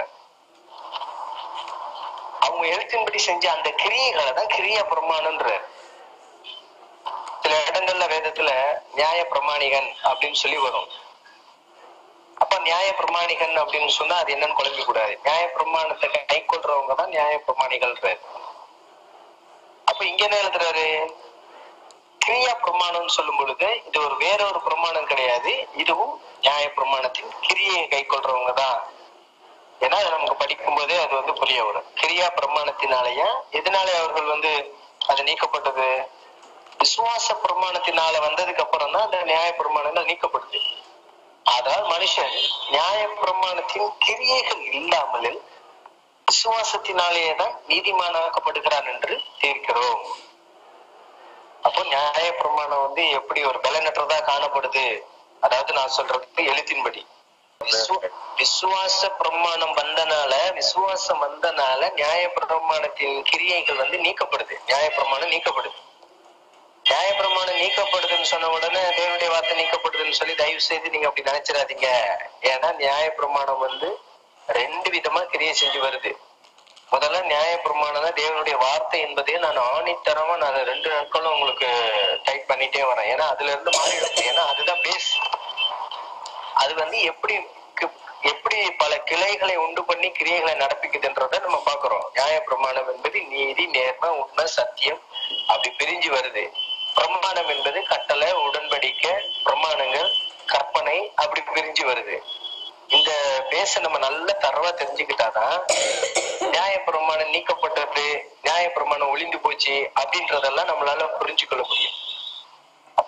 அவங்க எழுத்தின்படி செஞ்ச அந்த கிரியைகளை தான் கிரியா பிரமாணம்ன்ற சில இடங்கள்ல வேதத்துல நியாய பிரமாணிகன் அப்படின்னு சொல்லி வரும் அப்ப நியாய பிரமாணிகன் அப்படின்னு சொன்னா அது என்னன்னு குழம்பி கூடாது நியாய பிரமாணத்தை கை கொள்றவங்க தான் நியாய பிரமாணிகள்ன்றாரு அப்ப இங்க என்ன எழுதுறாரு கிரியா பிரமாணம்னு சொல்லும் பொழுது இது ஒரு வேற ஒரு பிரமாணம் கிடையாது இதுவும் நியாய பிரமாணத்தின் கிரியை கை கொள்றவங்க தான் ஏன்னா அது நமக்கு படிக்கும் போதே அது வந்து புரிய வரும் கிரியா பிரமாணத்தினாலயா எதனால அவர்கள் வந்து அது நீக்கப்பட்டது விசுவாச பிரமாணத்தினால வந்ததுக்கு அப்புறம் தான் அந்த நியாய பிரமாணங்கள் நீக்கப்படுது அதாவது மனுஷன் நியாய பிரமாணத்தின் கிரியைகள் இல்லாமல் விசுவாசத்தினாலேயே தான் நீதிமானாக்கப்படுகிறான் என்று தீர்க்கிறோம் அப்போ நியாய பிரமாணம் வந்து எப்படி ஒரு பலனற்றதா காணப்படுது அதாவது நான் சொல்றது எழுத்தின்படி விசு- விசுவாச பிரமாணம் வந்தனால விசுவாசம் வந்தனால நியாய பிரமாணத்தின் கிரியைகள் வந்து நீக்கப்படுது நியாய பிரமாணம் நீக்கப்படுது நியாய பிரமாணம் நீக்கப்படுதுன்னு சொன்ன உடனே தேவனுடைய வார்த்தை நீக்கப்படுதுன்னு சொல்லி தயவு செய்து நீங்க அப்படி நினைச்சிடாதீங்க ஏன்னா நியாய பிரமாணம் வந்து ரெண்டு விதமா கிரியை செஞ்சு வருது முதல்ல நியாய பிரமாணம் தான் தேவனுடைய வார்த்தை என்பதே நான் ஆணித்தரமா நான் ரெண்டு நாட்களும் உங்களுக்கு டைப் பண்ணிட்டே வரேன் ஏன்னா அதுல இருந்து மாறிடும் ஏன்னா அதுதான் பேஸ் அது வந்து எப்படி கு- எப்படி பல கிளைகளை உண்டு பண்ணி கிரியைகளை நடப்பிக்குதுன்றத நம்ம பாக்குறோம் நியாய பிரமாணம் என்பது நீதி நேர்மை உண்மை சத்தியம் அப்படி பிரிஞ்சு வருது பிரமாணம் என்பது கட்டளை உடன்படிக்கை பிரமாணங்கள் கற்பனை அப்படி பிரிஞ்சு வருது இந்த பேச நம்ம நல்ல தரவா தெரிஞ்சுக்கிட்டாதான் நியாய பிரமாணம் நீக்கப்பட்டது நியாய பிரமாணம் ஒளிந்து போச்சு அப்படின்றதெல்லாம் நம்மளால புரிஞ்சுக்கொள்ள முடியும் அப்ப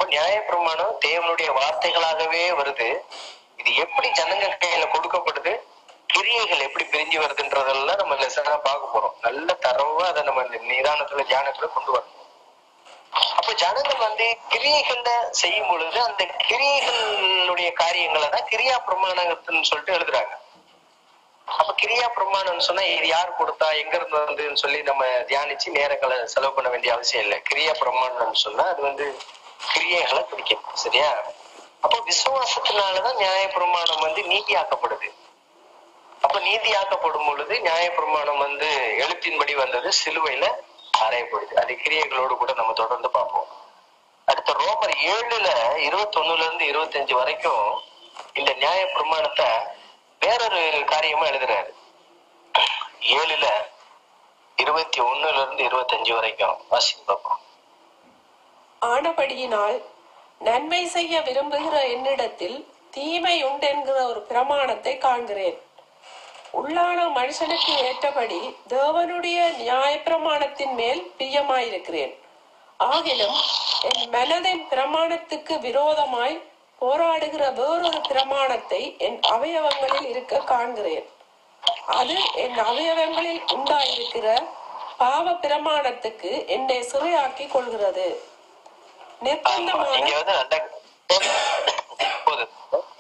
நியாயப்பிரமாணம் தேவனுடைய வார்த்தைகளாகவே வருது இது எப்படி ஜனங்க கையில கொடுக்கப்படுது கிரியைகள் எப்படி பிரிஞ்சு வருதுன்றதெல்லாம் நம்ம லெசனா பார்க்க போறோம் நல்ல தரவா அதை நம்ம இந்த நிதானத்துல தியானத்துல கொண்டு வரணும் அப்ப ஜனங்கள் வந்து கிரியைகள்ல செய்யும் பொழுது அந்த கிரியைகளுடைய காரியங்களை தான் கிரியா பிரமாணத்துன்னு சொல்லிட்டு எழுதுறாங்க அப்ப கிரியா பிரமாணம்னு சொன்னா இது யார் கொடுத்தா எங்க இருந்து வந்துன்னு சொல்லி நம்ம தியானிச்சு நேரங்களை செலவு பண்ண வேண்டிய அவசியம் இல்லை கிரியா பிரமாணம்னு சொன்னா அது வந்து கிரியைகளை பிடிக்கும் சரியா அப்போ விசுவாசத்தினாலதான் நியாய பிரமாணம் வந்து நீதியாக்கப்படுது அப்ப நீதியாக்கப்படும் பொழுது நியாய பிரமாணம் வந்து எழுத்தின்படி வந்தது சிலுவையில அறையப்படுது அது கிரியைகளோடு கூட நம்ம தொடர்ந்து பார்ப்போம் அடுத்த ரோமர் ஏழுல இருபத்தொன்னுல இருந்து இருபத்தஞ்சு வரைக்கும் இந்த நியாய பிரமாணத்தை வேறொரு காரியமா எழுதுறாரு ஏழுல இருபத்தி ஒண்ணுல இருந்து இருபத்தஞ்சு வரைக்கும் வாசித்து பார்ப்போம் ஆனபடியினால் நன்மை செய்ய விரும்புகிற என்னிடத்தில் தீமை உண்டென்கிற ஒரு பிரமாணத்தை காண்கிறேன் உள்ளான மனுஷனுக்கு ஏற்றபடி தேவனுடைய நியாயப்பிரமாணத்தின் மேல் பிரியமாயிருக்கிறேன் ஆகிலும் என் மனதின் பிரமாணத்துக்கு விரோதமாய் போராடுகிற வேறொரு பிரமாணத்தை என் அவயவங்களில் இருக்க காண்கிறேன் அது என் அவயவங்களில் உண்டாயிருக்கிற பாவ பிரமாணத்துக்கு என்னை சிறையாக்கி கொள்கிறது ஆமா, நிர்பந்தமான இங்க வந்து நல்ல போதும்.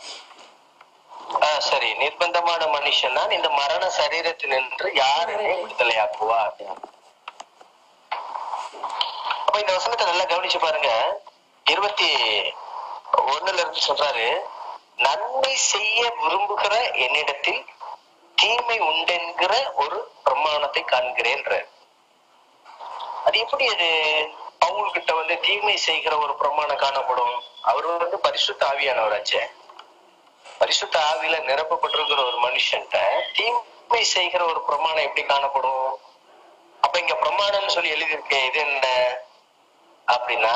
ஆ, சரி நிர்பந்தமான மனுஷன் தான் இந்த மரண சரீரத்தினின்று யார் என்னை விடுதலையாக்குவார் அப்ப இந்த வசனத்தை நல்லா கவனிச்சு பாருங்க இருபத்தி ஒண்ணுல இருந்து சொல்றாரு நன்மை செய்ய விரும்புகிற என்னிடத்தில் தீமை உண்டென்கிற ஒரு பிரமாணத்தை காண்கிறேன்ற அது எப்படி அது பவுல் கிட்ட வந்து தீமை செய்கிற ஒரு பிரமாணம் காணப்படும் அவர் வந்து பரிசுத்த ஆவியானவராச்சே பரிசுத்த ஆவியில நிரப்பப்பட்டிருக்கிற ஒரு மனுஷன்ட்ட தீமை செய்கிற ஒரு பிரமாணம் எப்படி காணப்படும் அப்ப இங்க பிரமாணம்னு சொல்லி எழுதியிருக்கேன் இது என்ன அப்படின்னா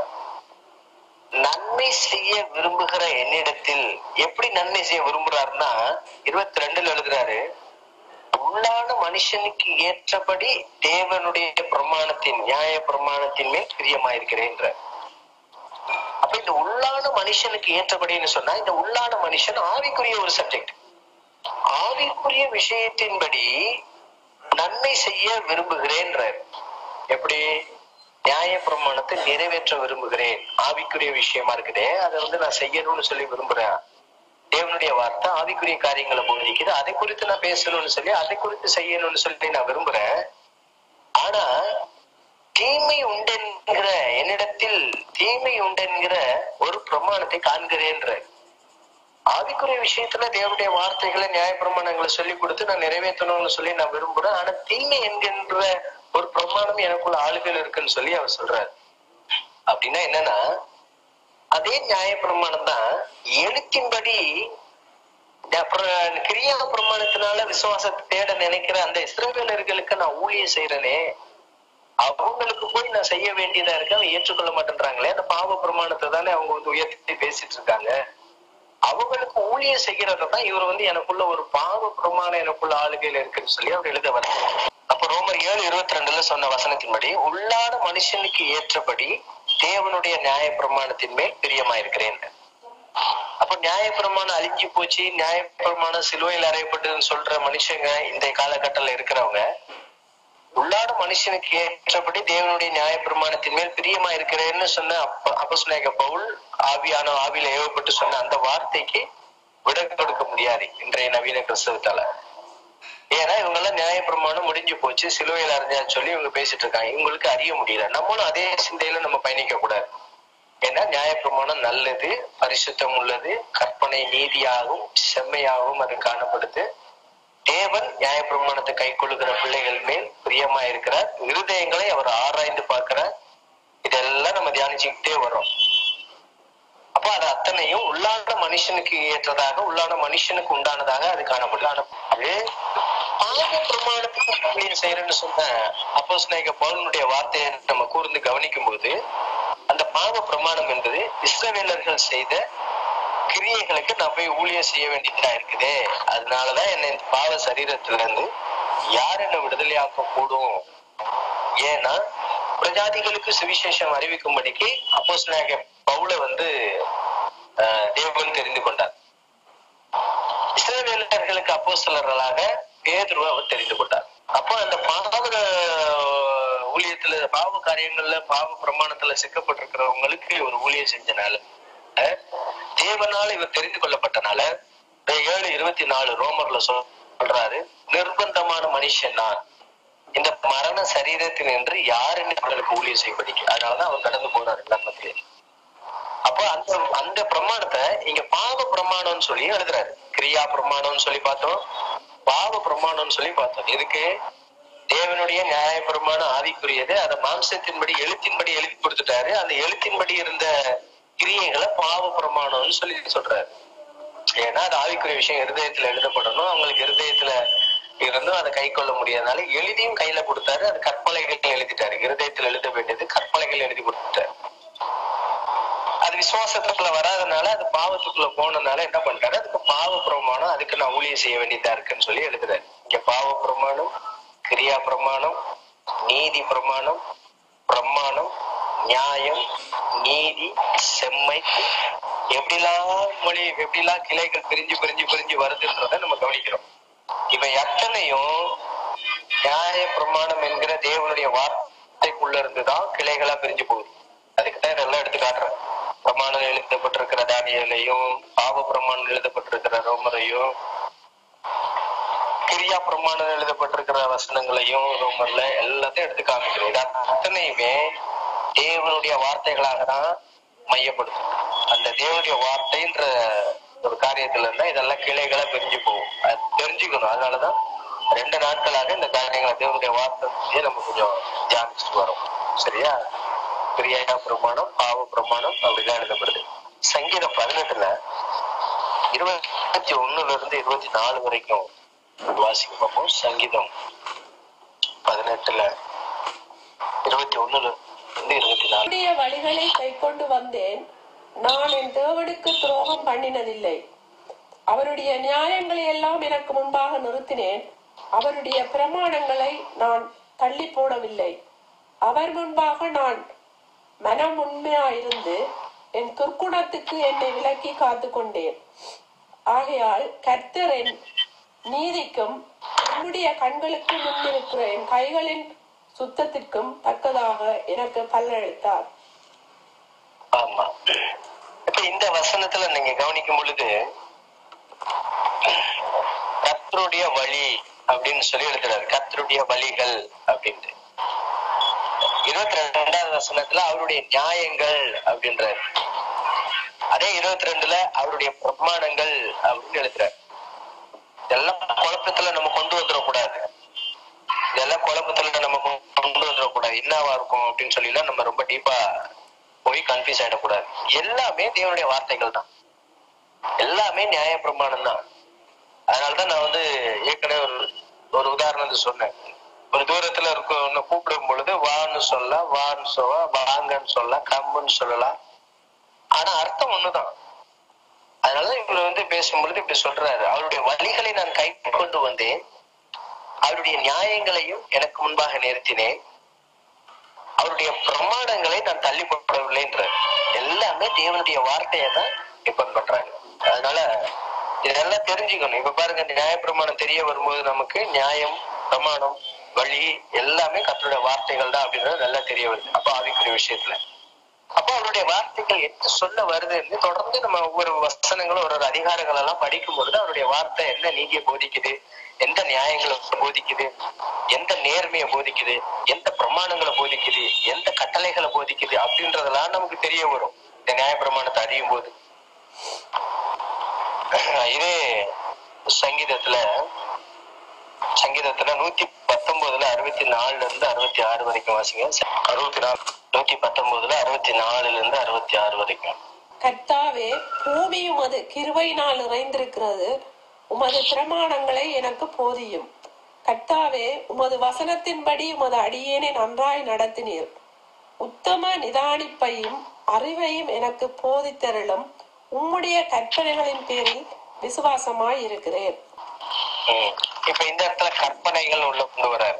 நன்மை செய்ய விரும்புகிற என்னிடத்தில் எப்படி நன்மை செய்ய விரும்புறாருன்னா இருபத்தி ரெண்டுல எழுதுறாரு உள்ளான மனுஷனுக்கு ஏற்றபடி தேவனுடைய பிரமாணத்தின் நியாய பிரமாணத்தின் மேல் பிரியமாயிருக்கிறேன்ற அப்ப இந்த உள்ளான மனுஷனுக்கு ஏற்றபடின்னு சொன்னா இந்த உள்ளான மனுஷன் ஆவிக்குரிய ஒரு சப்ஜெக்ட் ஆவிக்குரிய விஷயத்தின்படி நன்மை செய்ய விரும்புகிறேன்றார் எப்படி நியாய பிரமாணத்தை நிறைவேற்ற விரும்புகிறேன் ஆவிக்குரிய விஷயமா இருக்குதே அதை வந்து நான் செய்யணும்னு சொல்லி விரும்புறேன் தேவனுடைய வார்த்தை ஆவிக்குரிய காரியங்களை போதிக்குது அதை குறித்து நான் பேசணும்னு சொல்லி அதை குறித்து செய்யணும்னு சொல்லி நான் விரும்புறேன் ஆனா தீமை உண்டென்கிற என்னிடத்தில் தீமை உண்டென்கிற ஒரு பிரமாணத்தை காண்கிறேன்ற ஆவிக்குரிய விஷயத்துல தேவனுடைய வார்த்தைகளை நியாயப்பிரமாணங்களை சொல்லி கொடுத்து நான் நிறைவேற்றணும்னு சொல்லி நான் விரும்புறேன் ஆனா தீமை என்கின்ற ஒரு பிரமாணம் எனக்குள்ள ஆளுகள் இருக்குன்னு சொல்லி அவர் சொல்றாரு அப்படின்னா என்னன்னா அதே நியாயப்பிரமாணம் தான் எழுத்தின்படி அப்புறம் கிரியா பிரமாணத்தினால விசுவாசத்தை தேட நினைக்கிற அந்த இஸ்ரவேலர்களுக்கு நான் ஊழியம் செய்யறேனே அவங்களுக்கு போய் நான் செய்ய வேண்டியதா இருக்கு அவங்க ஏற்றுக்கொள்ள மாட்டேன்றாங்களே அந்த பாவ பிரமாணத்தை தானே அவங்க வந்து உயர்த்தி பேசிட்டு இருக்காங்க அவங்களுக்கு ஊழியம் செய்யறத தான் இவர் வந்து எனக்குள்ள ஒரு பாவ பிரமாணம் எனக்குள்ள ஆளுகையில இருக்குன்னு சொல்லி அவர் எழுத வர அப்ப ரோமர் ஏழு இருபத்தி ரெண்டுல சொன்ன வசனத்தின்படி உள்ளான மனுஷனுக்கு ஏற்றபடி தேவனுடைய நியாய பிரமாணத்தின் மேல் பிரியமாயிருக்கிறேன் அப்ப நியாய பிரமாணம் அழிஞ்சு போச்சு நியாய பிரமாணம் சிலுவையில் அறையப்பட்டதுன்னு சொல்ற மனுஷங்க இந்த காலகட்டத்துல இருக்கிறவங்க உள்ளான மனுஷனுக்கு ஏற்றபடி தேவனுடைய நியாய பிரமாணத்தின் மேல் பிரியமா இருக்கிறேன்னு சொன்ன அப்ப அப்பசுநாயக பவுல் ஆவியான ஆவியில ஏவப்பட்டு சொன்ன அந்த வார்த்தைக்கு விட கொடுக்க முடியாது இன்றைய நவீன கிறிஸ்தவத்தால ஏன்னா இவங்க எல்லாம் நியாய பிரமாணம் முடிஞ்சு போச்சு சிலுவையில் அறிஞ்சான்னு சொல்லி இவங்க பேசிட்டு இருக்காங்க இவங்களுக்கு அறிய முடியல நம்மளும் அதே சிந்தையில நம்ம பயணிக்க கூடாது ஏன்னா நியாயப்பிரமாணம் நல்லது பரிசுத்தம் உள்ளது கற்பனை நீதியாகவும் செம்மையாகவும் அது காணப்படுது தேவன் நியாயப்பிரமாணத்தை கை கொள்ளுகிற பிள்ளைகள் மேல் பிரியமா இருக்கிறார் இருதயங்களை அவர் ஆராய்ந்து பார்க்கிறார் இதெல்லாம் நம்ம தியானிச்சுக்கிட்டே வரோம் அப்போ அது அத்தனையும் உள்ளான மனுஷனுக்கு ஏற்றதாக உள்ளான மனுஷனுக்கு உண்டானதாக அது காணப்படுது ஆனா அது பாவ பிரமாணத்துக்கு ஊழியம் செய்யறேன்னு சொன்ன அப்போ பவுலனுடைய வார்த்தையை நம்ம கூர்ந்து கவனிக்கும் போது அந்த பாவ பிரமாணம் என்பது இஸ்ரவேலர்கள் செய்த கிரியைகளுக்கு நான் போய் ஊழியம் செய்ய வேண்டியதா இருக்குதே அதனாலதான் என்னை இந்த பாவ சரீரத்துல இருந்து யார் என்ன விடுதலையாக்க கூடும் ஏன்னா பிரஜாதிகளுக்கு சுவிசேஷம் அறிவிக்கும்படிக்கு அப்போஸ் பவுலை வந்து ஆஹ், தேவன் தெரிந்து கொண்டார் இஸ்ரவேலர்களுக்கு அப்போஸ்தலர்களாக பேதுருவை அவர் தெரிந்து கொண்டார் அப்போ அந்த பாவ ஊழியத்துல பாவ காரியங்கள்ல பாவ பிரமாணத்துல சிக்கப்பட்டிருக்கிறவங்களுக்கு ஒரு ஊழியம் செஞ்சனால அஹ், தேவனால இவர் தெரிந்து கொள்ளப்பட்டனால இந்த ஏழு இருபத்தி நாலு ரோமர்ல சொல்- சொல்றாரு நிர்பந்தமான மனுஷன் நான் இந்த மரண சரீரத்தில் நின்று யாருன்னு அவர்களுக்கு ஊழியம் செய்யப்படிக்கு அதனாலதான் அவர் கடந்து போறாரு எல்லாத்துலயே அப்போ அந்த அந்த பிரமாணத்தை இங்க பாவ பிரமாணம்னு சொல்லி எழுதுறாரு கிரியா பிரமாணம்னு சொல்லி பார்த்தோம் பாவ பிரமாணம்னு சொல்லி பார்த்தோம் எதுக்கு தேவனுடைய நியாய பிரமாணம் ஆவிக்குரியது அதை மாம்சத்தின்படி எழுத்தின்படி எழுதி கொடுத்துட்டாரு அந்த எழுத்தின்படி இருந்த கிரியைகளை பாவ பிரமாணம்னு சொல்லி சொல்றாரு ஏன்னா அது ஆவிக்குரிய விஷயம் இருதயத்துல எழுதப்படணும் அவங்களுக்கு இருதயத்துல இருந்தும் அதை கை கொள்ள முடியாதனால எழுதியும் கையில கொடுத்தாரு அது கற்பலைகள் எழுதிட்டாரு இருதயத்துல எழுத வேண்டியது கற்பலைகள் எழுதி கொடுத்துட்டாரு அது விசுவாசத்துக்குள்ள வராதனால அது பாவத்துக்குள்ள போனதுனால என்ன பண்ணிட்டாரு அதுக்கு பாவ பிரமாணம் அதுக்கு நான் ஊழியம் செய்ய வேண்டியதா இருக்குன்னு சொல்லி எழுதுறாரு இங்க பாவ பிரமாணம் கிரியா பிரமாணம் நீதி பிரமாணம் பிரமாணம் நியாயம் நீதி செம்மை எப்படிலாம் மொழி எப்படிலாம் கிளைகள் பிரிஞ்சு பிரிஞ்சு பிரிஞ்சு வருதுன்றத நம்ம கவனிக்கிறோம் இவை அத்தனையும் நியாய பிரமாணம் என்கிற தேவனுடைய வார்த்தைக்குள்ள இருந்துதான் கிளைகளா பிரிஞ்சு போகுது அதுக்கு தான் இதெல்லாம் எடுத்து காட்டுறேன் பிரமாணம் எழுதப்பட்டிருக்கிற தானியலையும் பாவ பிரமாணம் எழுதப்பட்டிருக்கிற ரோமரையும் கிரியா பிரமாணம் எழுதப்பட்டிருக்கிற வசனங்களையும் ரோமர்ல எல்லாத்தையும் எடுத்து காமிக்கிறேன் இது அத்தனையுமே தேவனுடைய வார்த்தைகளாக தான் மையப்படுத்தும் அந்த தேவனுடைய வார்த்தைன்ற ஒரு காரியத்துல இருந்தா இதெல்லாம் கிளைகளா பிரிஞ்சு போகும் அது தெரிஞ்சுக்கணும் அதனாலதான் ரெண்டு நாட்களாக இந்த காரியங்களை தேவனுடைய வார்த்தையே நம்ம கொஞ்சம் தியானிச்சுட்டு வரோம் சரியா கிரியா பிரமாணம் பாவ பிரமாணம் அப்படிதான் எழுதப்படுது சங்கீதம் பதினெட்டுல இருபத்தி ஒண்ணுல இருந்து இருபத்தி நாலு வரைக்கும் வாசிக்க பார்ப்போம் சங்கீதம் பதினெட்டுல இருபத்தி ஒண்ணுல இருந்து இருபத்தி நாலு என்னுடைய வழிகளை கைக்கொண்டு வந்தேன் நான் என் தேவனுக்கு துரோகம் பண்ணினதில்லை அவருடைய நியாயங்களை எல்லாம் எனக்கு முன்பாக நிறுத்தினேன் அவருடைய பிரமாணங்களை நான் தள்ளி போடவில்லை அவர் முன்பாக நான் மனம் உண்மையாயிருந்து என் துர்க்குணத்துக்கு என்னை விலக்கி காத்து கொண்டேன் ஆகையால் கர்த்தர் என் நீதிக்கும் என்னுடைய கண்களுக்கு முன்னிருக்கிற என் கைகளின் சுத்தத்திற்கும் தக்கதாக எனக்கு பல்லளித்தார் ஆமா இப்ப இந்த வசனத்துல நீங்க கவனிக்கும் பொழுது கர்த்தருடைய வழி அப்படின்னு சொல்லி எழுதுறாரு கர்த்தருடைய வழிகள் அப்படின்ட்டு இருபத்தி ரெண்டாவது வசனத்துல அவருடைய நியாயங்கள் அப்படின்றாரு அதே இருபத்தி ரெண்டுல அவருடைய பிரமாணங்கள் அப்படின்னு எழுதுறாரு இதெல்லாம் குழப்பத்துல நம்ம கொண்டு வந்துடக்கூடாது இதெல்லாம் குழப்பத்துல நம்ம கொண்டு வந்துடக்கூடாது என்னவா இருக்கும் அப்படின்னு சொல்லிலாம் நம்ம ரொம்ப டீப்பா போய் கன்ஃபியூஸ் ஆயிடக்கூடாது எல்லாமே தேவனுடைய வார்த்தைகள் தான் எல்லாமே நியாய பிரமாணம் தான் அதனாலதான் நான் வந்து ஏற்கனவே ஒரு ஒரு உதாரணத்தை சொன்னேன் ஒரு தூரத்துல இருக்க கூப்பிடும் பொழுது வான்னு சொல்ல வான்னு சொல்ல வாங்கன்னு சொல்ல கம்முன்னு சொல்லலாம் ஆனா அர்த்தம் ஒண்ணுதான் அதனால இவர் வந்து பேசும்பொழுது இப்படி சொல்றாரு அவருடைய வழிகளை நான் கை கொண்டு வந்தேன் அவருடைய நியாயங்களையும் எனக்கு முன்பாக நிறுத்தினேன் அவருடைய பிரமாணங்களை நான் தள்ளி போடவில்லைன்ற எல்லாமே தேவனுடைய வார்த்தையை தான் டிபெண்ட் பண்றாங்க அதனால இதெல்லாம் தெரிஞ்சுக்கணும் இப்ப பாருங்க நியாயப்பிரமாணம் தெரிய வரும்போது நமக்கு நியாயம் பிரமாணம் வழி எல்லாமே கத்தருடைய வார்த்தைகள் தான் அப்படின்றது நல்லா தெரிய வருது அப்ப ஆவிக்குரிய விஷயத்துல அப்போ அவருடைய வார்த்தைகள் என்ன சொல்ல வருதுன்னு தொடர்ந்து நம்ம ஒவ்வொரு வசனங்களும் ஒரு ஒரு அதிகாரங்கள் எல்லாம் படிக்கும் பொழுது அவருடைய வார்த்தை என்ன நீதியை போதிக்குது எந்த நியாயங்களை போதிக்குது எந்த நேர்மையை போதிக்குது எந்த பிரமாணங்களை போதிக்குது எந்த கட்டளைகளை போதிக்குது அப்படின்றதெல்லாம் நமக்கு தெரிய வரும் இந்த நியாய பிரமாணத்தை அறியும் போது இதே சங்கீதத்துல சங்கீதத்துல நூத்தி பத்தொன்பதுல அறுபத்தி நாலுல இருந்து அறுபத்தி ஆறு வரைக்கும் வாசிங்க அறுபத்தி நாலு நூத்தி பத்தொன்பதுல அறுபத்தி நாலுல இருந்து அறுபத்தி ஆறு வரைக்கும் கர்த்தாவே பூமி உமது கிருபையினால் நிறைந்திருக்கிறது உமது பிரமாணங்களை எனக்கு போதியும் கர்த்தாவே உமது வசனத்தின்படி உமது அடியேனை நன்றாய் நடத்தினீர் உத்தம நிதானிப்பையும் அறிவையும் எனக்கு போதித்தருளும் உம்முடைய கற்பனைகளின் பேரில் விசுவாசமாய் இருக்கிறேன் ம். இப்ப இந்த இடத்துல கற்பனைகள் உள்ள கொண்டு வராரு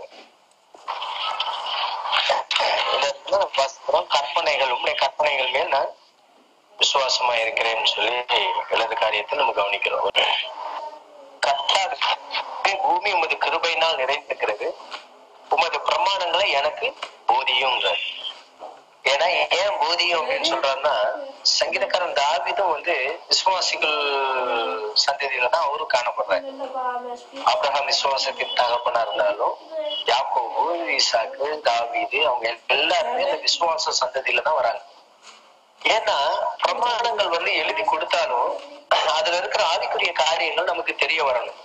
இந்த இடத்துல நம்ம வாசிக்கிறோம் கற்பனைகள் உங்களுடைய கற்பனைகள் மேல் நான் விசுவாசமா இருக்கிறேன்னு சொல்லி எழுத காரியத்தை நம்ம கவனிக்கிறோம் கர்த்தாவே, பூமி உமது கிருபையினால் நிறைந்திருக்கிறது உமது பிரமாணங்களை எனக்கு போதியும்ன்றார் ஏன்னா ஏன் போதியும் அப்படின்னு சொல்றாருன்னா சங்கீதக்காரன் தாவிதும் வந்து விசுவாசிகள் சந்ததியில தான் அவரும் காணப்படுறாரு அப்ரஹாம் விசுவாசத்தின் தகப்பனா இருந்தாலும் யாக்கோபு ஈசாக்கு தாவீது அவங்க எல்லாருமே இந்த விசுவாச சந்ததியில தான் வராங்க ஏன்னா பிரமாணங்கள் வந்து எழுதி கொடுத்தாலும் அதுல இருக்கிற ஆவிக்குரிய காரியங்கள் நமக்கு தெரிய வரணும்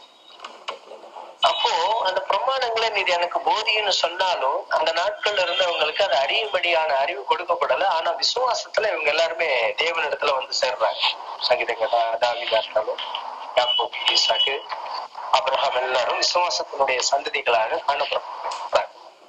அப்போ அந்த பிரமாணங்களை இது எனக்கு போதின்னு சொன்னாலும் அந்த நாட்கள்ல இருந்தவங்களுக்கு அது அறியும்படியான அறிவு கொடுக்கப்படல ஆனா விசுவாசத்துல இவங்க எல்லாருமே தேவனிடத்துல வந்து சேர்றாங்க சங்கீதங்கதா தாவிதா இருந்தாலும் யாக்கோபு, ஈசாக்கு அப்ரஹாம் எல்லாரும் விசுவாசத்தினுடைய சந்ததிகளாக காணப்படுறாங்க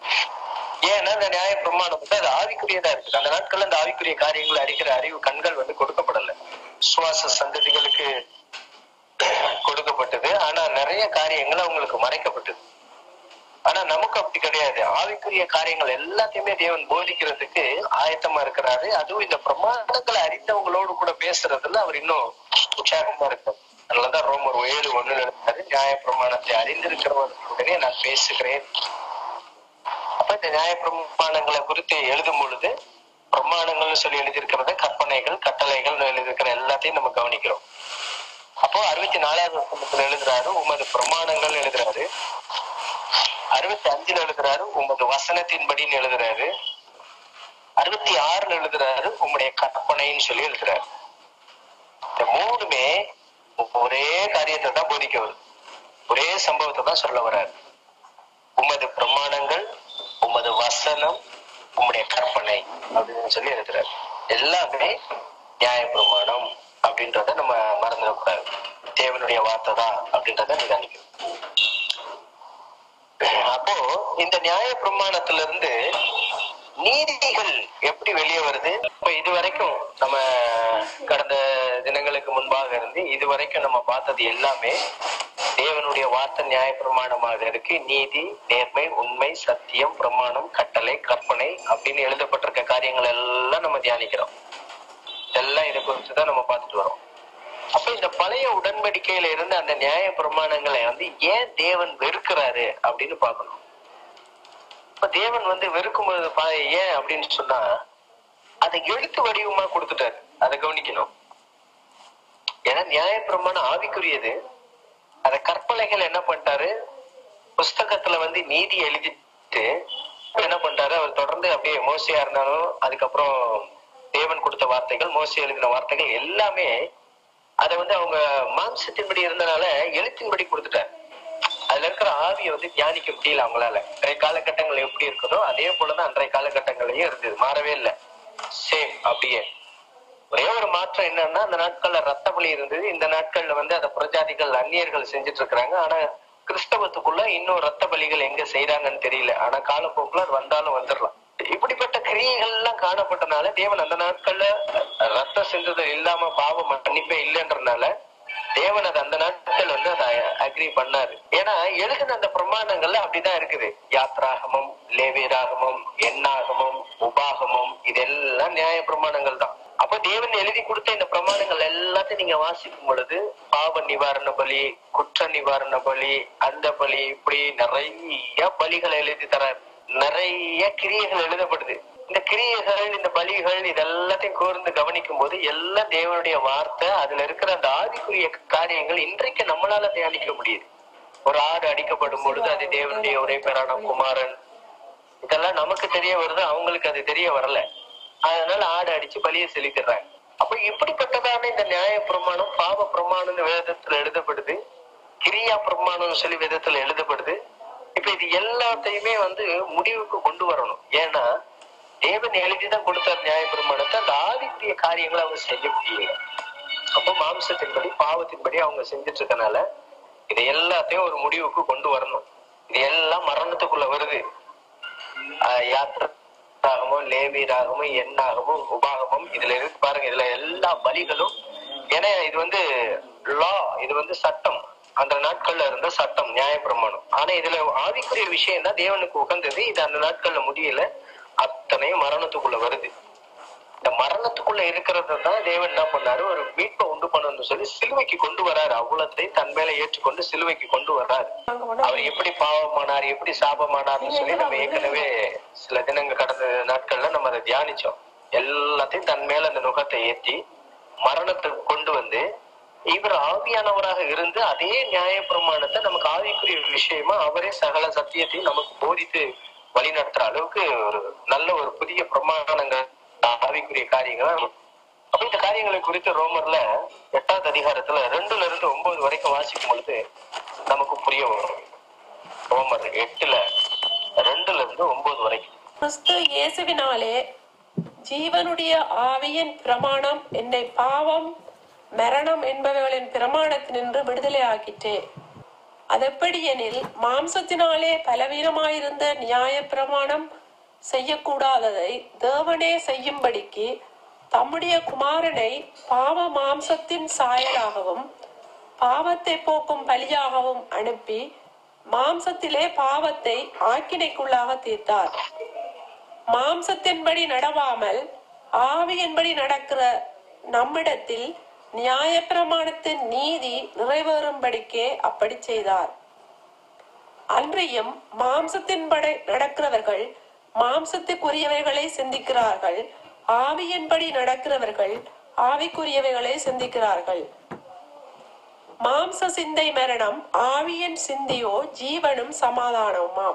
ஏன்னா இந்த நியாய பிரமாணம் வந்து அது ஆவிக்குரியதா இருக்குது அந்த நாட்கள்ல அந்த ஆவிக்குரிய காரியங்கள் அறிகிற அறிவு கண்கள் வந்து கொடுக்கப்படல சுவாச சந்ததிகளுக்கு கொடுக்கப்பட்டது ஆனா நிறைய காரியங்கள் அவங்களுக்கு மறைக்கப்பட்டது ஆனா நமக்கு அப்படி கிடையாது ஆவிக்குரிய காரியங்கள் எல்லாத்தையுமே தேவன் போதிக்கிறதுக்கு ஆயத்தமா இருக்கிறாரு அதுவும் இந்த பிரமாணங்களை அறிந்தவங்களோடு கூட பேசுறதுல அவர் இன்னும் உற்சாகமா இருக்கார் அதனாலதான் ரோமர் ஏழு ஒண்ணு எழுத்தாரு நியாய பிரமாணத்தை அறிந்திருக்கிறவர்களுடனே நான் பேசுகிறேன் அப்ப இந்த நியாய பிரமாணங்களை குறித்து எழுதும் பொழுது பிரமாணங்கள்னு சொல்லி எழுதியிருக்கிறத கற்பனைகள் கட்டளைகள் எழுதியிருக்கிற எல்லாத்தையும் நம்ம கவனிக்கிறோம் அப்போ அறுபத்தி நாலாவது வசனத்துல எழுதுறாரு உமது பிரமாணங்கள் எழுதுறாரு அறுபத்தி அஞ்சுல எழுதுறாரு உமது வசனத்தின்படின்னு எழுதுறாரு அறுபத்தி ஆறுல எழுதுறாரு உம்முடைய கற்பனைன்னு சொல்லி எழுதுறாரு இந்த மூணுமே ஒரே காரியத்தை தான் போதிக்க வருது ஒரே சம்பவத்தை தான் சொல்ல வர்றாரு உமது பிரமாணங்கள் உமது வசனம் உம்முடைய கற்பனை அப்படின்னு சொல்லி எழுதுறாரு எல்லாமே நியாய பிரமாணம் அப்படின்றத நம்ம மறந்துடக்கூடாது தேவனுடைய வார்த்தை தான் அப்படின்றத நிதானிக்கணும் அப்போ இந்த நியாய பிரமாணத்துல இருந்து நீதிகள் எப்படி வெளியே வருது இப்ப இது வரைக்கும் நம்ம கடந்த தினங்களுக்கு முன்பாக இருந்து இது வரைக்கும் நம்ம பார்த்தது எல்லாமே தேவனுடைய வார்த்தை நியாய பிரமாணமாக இருக்கு நீதி நேர்மை உண்மை சத்தியம் பிரமாணம் கட்டளை கற்பனை அப்படின்னு எழுதப்பட்டிருக்க காரியங்கள் எல்லாம் நம்ம தியானிக்கிறோம் எல்லாம் இதை குறித்து தான் நம்ம பார்த்துட்டு வரோம் அப்ப இந்த பழைய உடன்படிக்கையில இருந்து அந்த நியாய பிரமாணங்களை வந்து ஏன் தேவன் வெறுக்கிறாரு அப்படின்னு பார்க்கணும் இப்ப தேவன் வந்து வெறுக்கும்போது பா- ஏன் அப்படின்னு சொன்னா அதை எழுத்து வடிவமா கொடுத்துட்டாரு அதை கவனிக்கணும் ஏன்னா நியாய பிரமாணம் ஆவிக்குரியது அத கற்பனைகள் என்ன பண்ணிட்டாரு புஸ்தகத்துல வந்து நீதி எழுதிட்டு என்ன பண்ணிட்டாரு அவர் தொடர்ந்து அப்படியே மோசையா இருந்தாலும் அதுக்கப்புறம் தேவன் கொடுத்த வார்த்தைகள் மோசை எழுதின வார்த்தைகள் எல்லாமே அதை வந்து அவங்க மாம்சத்தின்படி இருந்தனால எழுத்தின்படி கொடுத்துட்டாரு அதுல இருக்கிற ஆவியை வந்து தியானிக்க முடியல அவங்களால இன்றைய காலகட்டங்கள் எப்படி இருக்குதோ அதே போலதான் அன்றைய காலகட்டங்களையும் இருந்தது மாறவே இல்லை சேம் அப்படியே ஒரே ஒரு மாற்றம் என்னன்னா அந்த நாட்கள்ல ரத்த பலி இருந்தது இந்த நாட்கள்ல வந்து அதை பிரஜாதிகள் அந்நியர்கள் செஞ்சுட்டு இருக்கிறாங்க ஆனா கிறிஸ்தவத்துக்குள்ள இன்னும் ரத்த பலிகள் எங்க செய்யறாங்கன்னு தெரியல ஆனா காலப்போக்குல அது வந்தாலும் வந்துடலாம் இப்படிப்பட்ட கிரியைகள் எல்லாம் காணப்பட்டனால தேவன் அந்த நாட்கள்ல ரத்த சிந்துதல் இல்லாம பாவம் மன்னிப்பே இல்லைன்றனால தேவன் அது அந்த நாட்கள் வந்து அதை அக்ரி பண்ணாரு ஏன்னா எழுதின அந்த பிரமாணங்கள்ல அப்படிதான் இருக்குது யாத்ராகமம் லேவியராகமம் எண்ணாகமம் உபாகமம் இதெல்லாம் நியாய பிரமாணங்கள் தான் அப்ப தேவன் எழுதி கொடுத்த இந்த பிரமாணங்கள் எல்லாத்தையும் நீங்க வாசிக்கும் பொழுது பாவ நிவாரண பலி குற்ற நிவாரண பலி அந்த பலி இப்படி நிறைய பலிகளை எழுதி தரார் நிறைய கிரியைகள் எழுதப்படுது இந்த கிரியைகள் இந்த பலிகள் இதெல்லாத்தையும் கூர்ந்து கவனிக்கும் போது எல்லாம் தேவனுடைய வார்த்தை அதுல இருக்கிற அந்த ஆவிக்குரிய காரியங்கள் இன்றைக்கு நம்மளால தியானிக்க முடியுது ஒரு ஆடு அடிக்கப்படும் பொழுது அது தேவனுடைய ஒரே பேரான குமாரன் இதெல்லாம் நமக்கு தெரிய வருது அவங்களுக்கு அது தெரிய வரல அதனால ஆடு அடிச்சு பலியை செலுத்திடுறாங்க அப்ப இப்படிப்பட்டதான இந்த நியாய பிரமாணம் பாவ பிரமாணம்னு வேதத்துல எழுதப்படுது கிரியா பிரமாணம் சொல்லி வேதத்துல எழுதப்படுது இப்ப இது எல்லாத்தையுமே வந்து முடிவுக்கு கொண்டு வரணும் ஏன்னா தேவன் எழுதிதான் கொடுத்தார் நியாய பிரமாணத்தை அந்த ஆவிக்குரிய காரியங்களை அவங்க செய்ய முடியல அப்போ மாம்சத்தின்படி பாவத்தின்படி அவங்க செஞ்சுட்டு இருக்கனால இது எல்லாத்தையும் ஒரு முடிவுக்கு கொண்டு வரணும் இது எல்லாம் மரணத்துக்குள்ள வருது ஆஹ் யாத்திராகமும் லேவியராகமும் எண்ணாகமும் உபாகமும் இதுல இருக்கு பாருங்க இதுல எல்லா பலிகளும் ஏன்னா இது வந்து லா இது வந்து சட்டம் அந்த நாட்கள்ல இருந்த சட்டம் நியாயப்பிரமாணம் ஆனா இதுல ஆவிக்குரிய விஷயம் தான் தேவனுக்கு உகந்தது இது அந்த நாட்கள்ல முடியல அத்தனையும் மரணத்துக்குள்ள வருது இந்த மரணத்துக்குள்ள இருக்கிறது தான் தேவன் என்ன பண்ணாரு ஒரு மீட்பை உண்டு பண்ணணும்னு சொல்லி சிலுவைக்கு கொண்டு வராரு அவ்வளத்தை தன் மேல ஏற்றுக்கொண்டு சிலுவைக்கு கொண்டு வராரு அங்க கொண்டு அவர் எப்படி பாவமானார் எப்படி சாபமானார்னு சொல்லி நம்ம ஏற்கனவே சில தினங்கள் கடந்த நாட்கள்ல நம்ம அதை தியானிச்சோம் எல்லாத்தையும் தன் மேல அந்த நுகத்தை ஏத்தி மரணத்துக்கு கொண்டு வந்து இவர் ஆவியானவராக இருந்து அதே நியாய பிரமாணத்தை நமக்கு ஆவிக்குரிய விஷயமா அவரே சகல சத்தியத்தையும் நமக்கு போதித்து வழி நடத்துற அளவுக்கு ஒரு நல்ல ஒரு புதிய பிரமாணங்கள் ஆவிக்குரிய காரியங்கள் அப்ப இந்த காரியங்களை குறித்து ரோமர்ல எட்டாவது அதிகாரத்துல ரெண்டுல இருந்து ஒன்பது வரைக்கும் வாசிக்கும் பொழுது நமக்கு புரிய வரும் ரோமர் எட்டுல ரெண்டுல இருந்து ஒன்பது வரைக்கும் கிறிஸ்து இயேசுவினாலே ஜீவனுடைய ஆவியின் பிரமாணம் என்னை பாவம் மரணம் என்பவைகளின் பிரமாணத்தினின்று விடுதலை ஆக்கிற்றே அதெப்படியெனில் மாம்சத்தினாலே பலவீனமாயிருந்த நியாய பிரமாணம் செய்யக்கூடாததை தேவனே செய்யும்படிக்கு தம்முடைய குமாரனை பாவ மாம்சத்தின் சாயலாகவும் பாவத்தை போக்கும் பலியாகவும் அனுப்பி மாம்சத்திலே பாவத்தை ஆக்கினைக்குள்ளாக தீர்த்தார் மாம்சத்தின்படி நடவாமல் ஆவியின்படி நடக்கிற நம்மிடத்தில் நியாயப்பிரமாணத்தின் நீதி நிறைவேறும்படிக்கே அப்படி செய்தார் அன்றியும் மாம்சத்தின்படி நடக்கிறவர்கள் மாம்சத்துக்குரியவைகளை சிந்திக்கிறார்கள் ஆவியின்படி நடக்கிறவர்கள் ஆவிக்குரியவைகளை சிந்திக்கிறார்கள் மாம்ச சிந்தை மரணம் ஆவியின் சிந்தியோ ஜீவனும் சமாதானமுமாம்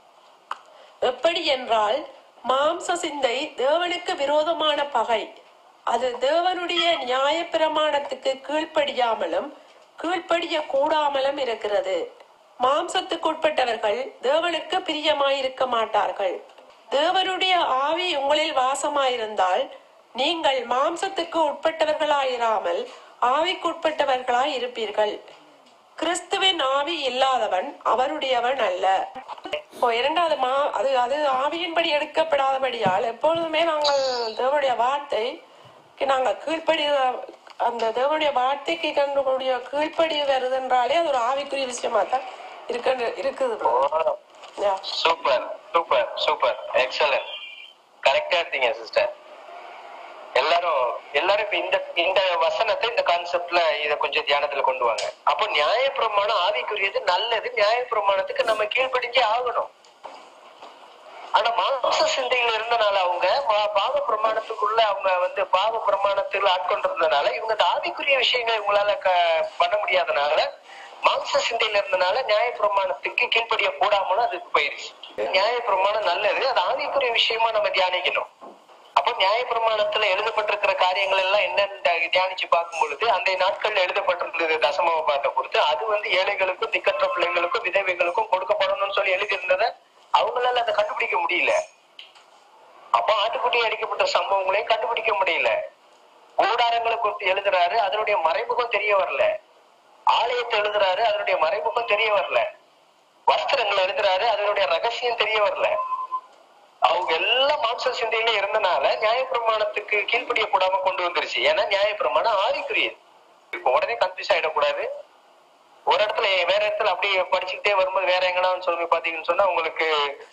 எப்படி என்றால் மாம்ச சிந்தை தேவனுக்கு விரோதமான பகை அது தேவனுடைய நியாய பிரமாணத்துக்கு கீழ்ப்படியாமலும் கீழ்ப்படிய கூடாமலும் இருக்கிறது மாம்சத்துக்குட்பட்டவர்கள் தேவனுக்கு பிரியமாயிருக்க மாட்டார்கள் தேவனுடைய ஆவி உங்களில் வாசமாயிருந்தால் நீங்கள் மாம்சத்துக்கு உட்பட்டவர்களாயிராமல் ஆவிக்குட்பட்டவர்களாய் இருப்பீர்கள் கிறிஸ்துவின் ஆவி இல்லாதவன் அவருடையவன் அல்ல இப்போ இரண்டாவது மா அது அது ஆவியின்படி எடுக்கப்படாதபடியால் எப்பொழுதுமே நாங்கள் தேவனுடைய வார்த்தைக்கு நாங்கள் கீழ்ப்படி அந்த தேவனுடைய வார்த்தைக்கு கண்டுக்கூடிய கீழ்ப்படி வருதுன்றாலே அது ஒரு ஆவிக்குரிய விஷயமா தான் இருக்கு இருக்குது Yeah. Super super super excellent கரெக்டா இருக்கீங்க சிஸ்டர் எல்லாரும் எல்லாரும் இப்ப இந்த இந்த வசனத்தை இந்த கான்செப்ட்ல இத கொஞ்சம் தியானத்துல கொண்டு வாங்க அப்போ நியாயப்பிரமாணம் ஆவிக்குரியது நல்லது நியாயப்பிரமாணத்துக்கு நம்ம கீழ்ப்படிஞ்சே ஆகணும் ஆனா மாம்ச சிந்தைகள் இருந்தனால அவங்க பா- பாவ பிரமாணத்துக்குள்ள அவங்க வந்து பாவ பிரமாணத்தில் ஆட்கொண்டிருந்தனால இவங்க இந்த ஆவிக்குரிய விஷயங்களை இவங்களால க- பண்ண முடியாதனால மாம்ச சிந்தையில இருந்தனால நியாய பிரமாணத்துக்கு கீழ்ப்படிய கூடாமலும் அதுக்கு போயிருச்சு நியாய பிரமாணம் நல்லது அது ஆவிக்குரிய விஷயமா நம்ம தியானிக்கணும் அப்ப நியாய பிரமாணத்துல எழுதப்பட்டிருக்கிற காரியங்கள் எல்லாம் என்னன்னு தியானிச்சு பார்க்கும் பொழுது அந்த நாட்கள்ல எழுதப்பட்டிருந்தது தசம பாட்டை கொடுத்து அது வந்து ஏழைகளுக்கும் திக்கற்ற பிள்ளைங்களுக்கும் விதவைகளுக்கும் கொடுக்கப்படணும்னு சொல்லி எழுதியிருந்ததை அவங்களால அதை கண்டுபிடிக்க முடியல அப்ப ஆட்டுக்குட்டி அடிக்கப்பட்ட சம்பவங்களையும் கண்டுபிடிக்க முடியல கூடாரங்களை குறித்து எழுதுறாரு அதனுடைய மறைமுகம் தெரிய வரல ஆலயத்தை எழுதுறாரு அதனுடைய மறைமுகம் தெரிய வரல வஸ்திரங்கள் எழுதுறாரு அதனுடைய ரகசியம் தெரிய வரல அவங்க எல்லாம் மாம்ச சிந்தையில இருந்தனால நியாயப்பிரமாணத்துக்கு கீழ்ப்படிய கூடாம கொண்டு வந்துருச்சு ஏன்னா நியாயப்பிரமாணம் ஆவிக்குரியது இப்ப உடனே கன்ஃபியூஸ் ஆயிடக்கூடாது ஒரு இடத்துல வேற இடத்துல அப்படியே படிச்சுக்கிட்டே வரும்போது வேற எங்கனான்னு சொல்லி பாத்தீங்கன்னு சொன்னா உங்களுக்கு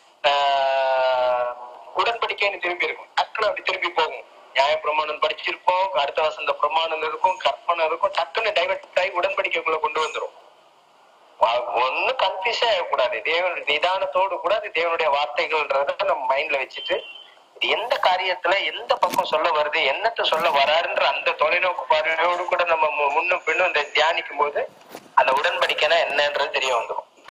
ஆஹ், உடன்படிக்கைன்னு திரும்பி இருக்கும் டக்குன்னு அப்படி திரும்பி போகும் நியாய பிரமாணம் படிச்சிருப்போம் அடுத்த வசந்த பிரமாணம் இருக்கும் கற்பனை இருக்கும் டக்குன்னு டைவர்ட் ஆகி உடன்படிக்கைக்குள்ள கொண்டு வந்துரும் ஒன்னும் கன்ஃபியூஸே ஆகக்கூடாது தேவன் நிதானத்தோடு கூட அது தேவனுடைய வார்த்தைகள்ன்றத நம்ம மைண்ட்ல வச்சுட்டு இது எந்த காரியத்துல எந்த பக்கம் சொல்ல வருது என்னத்த சொல்ல வராருன்ற அந்த தொலைநோக்கு பார்வையோடு கூட நம்ம மு- முன்னும் பின்னும் இந்த தியானிக்கும் போது அந்த உடன்படிக்கைனா என்னன்றது தெரிய வந்துடும்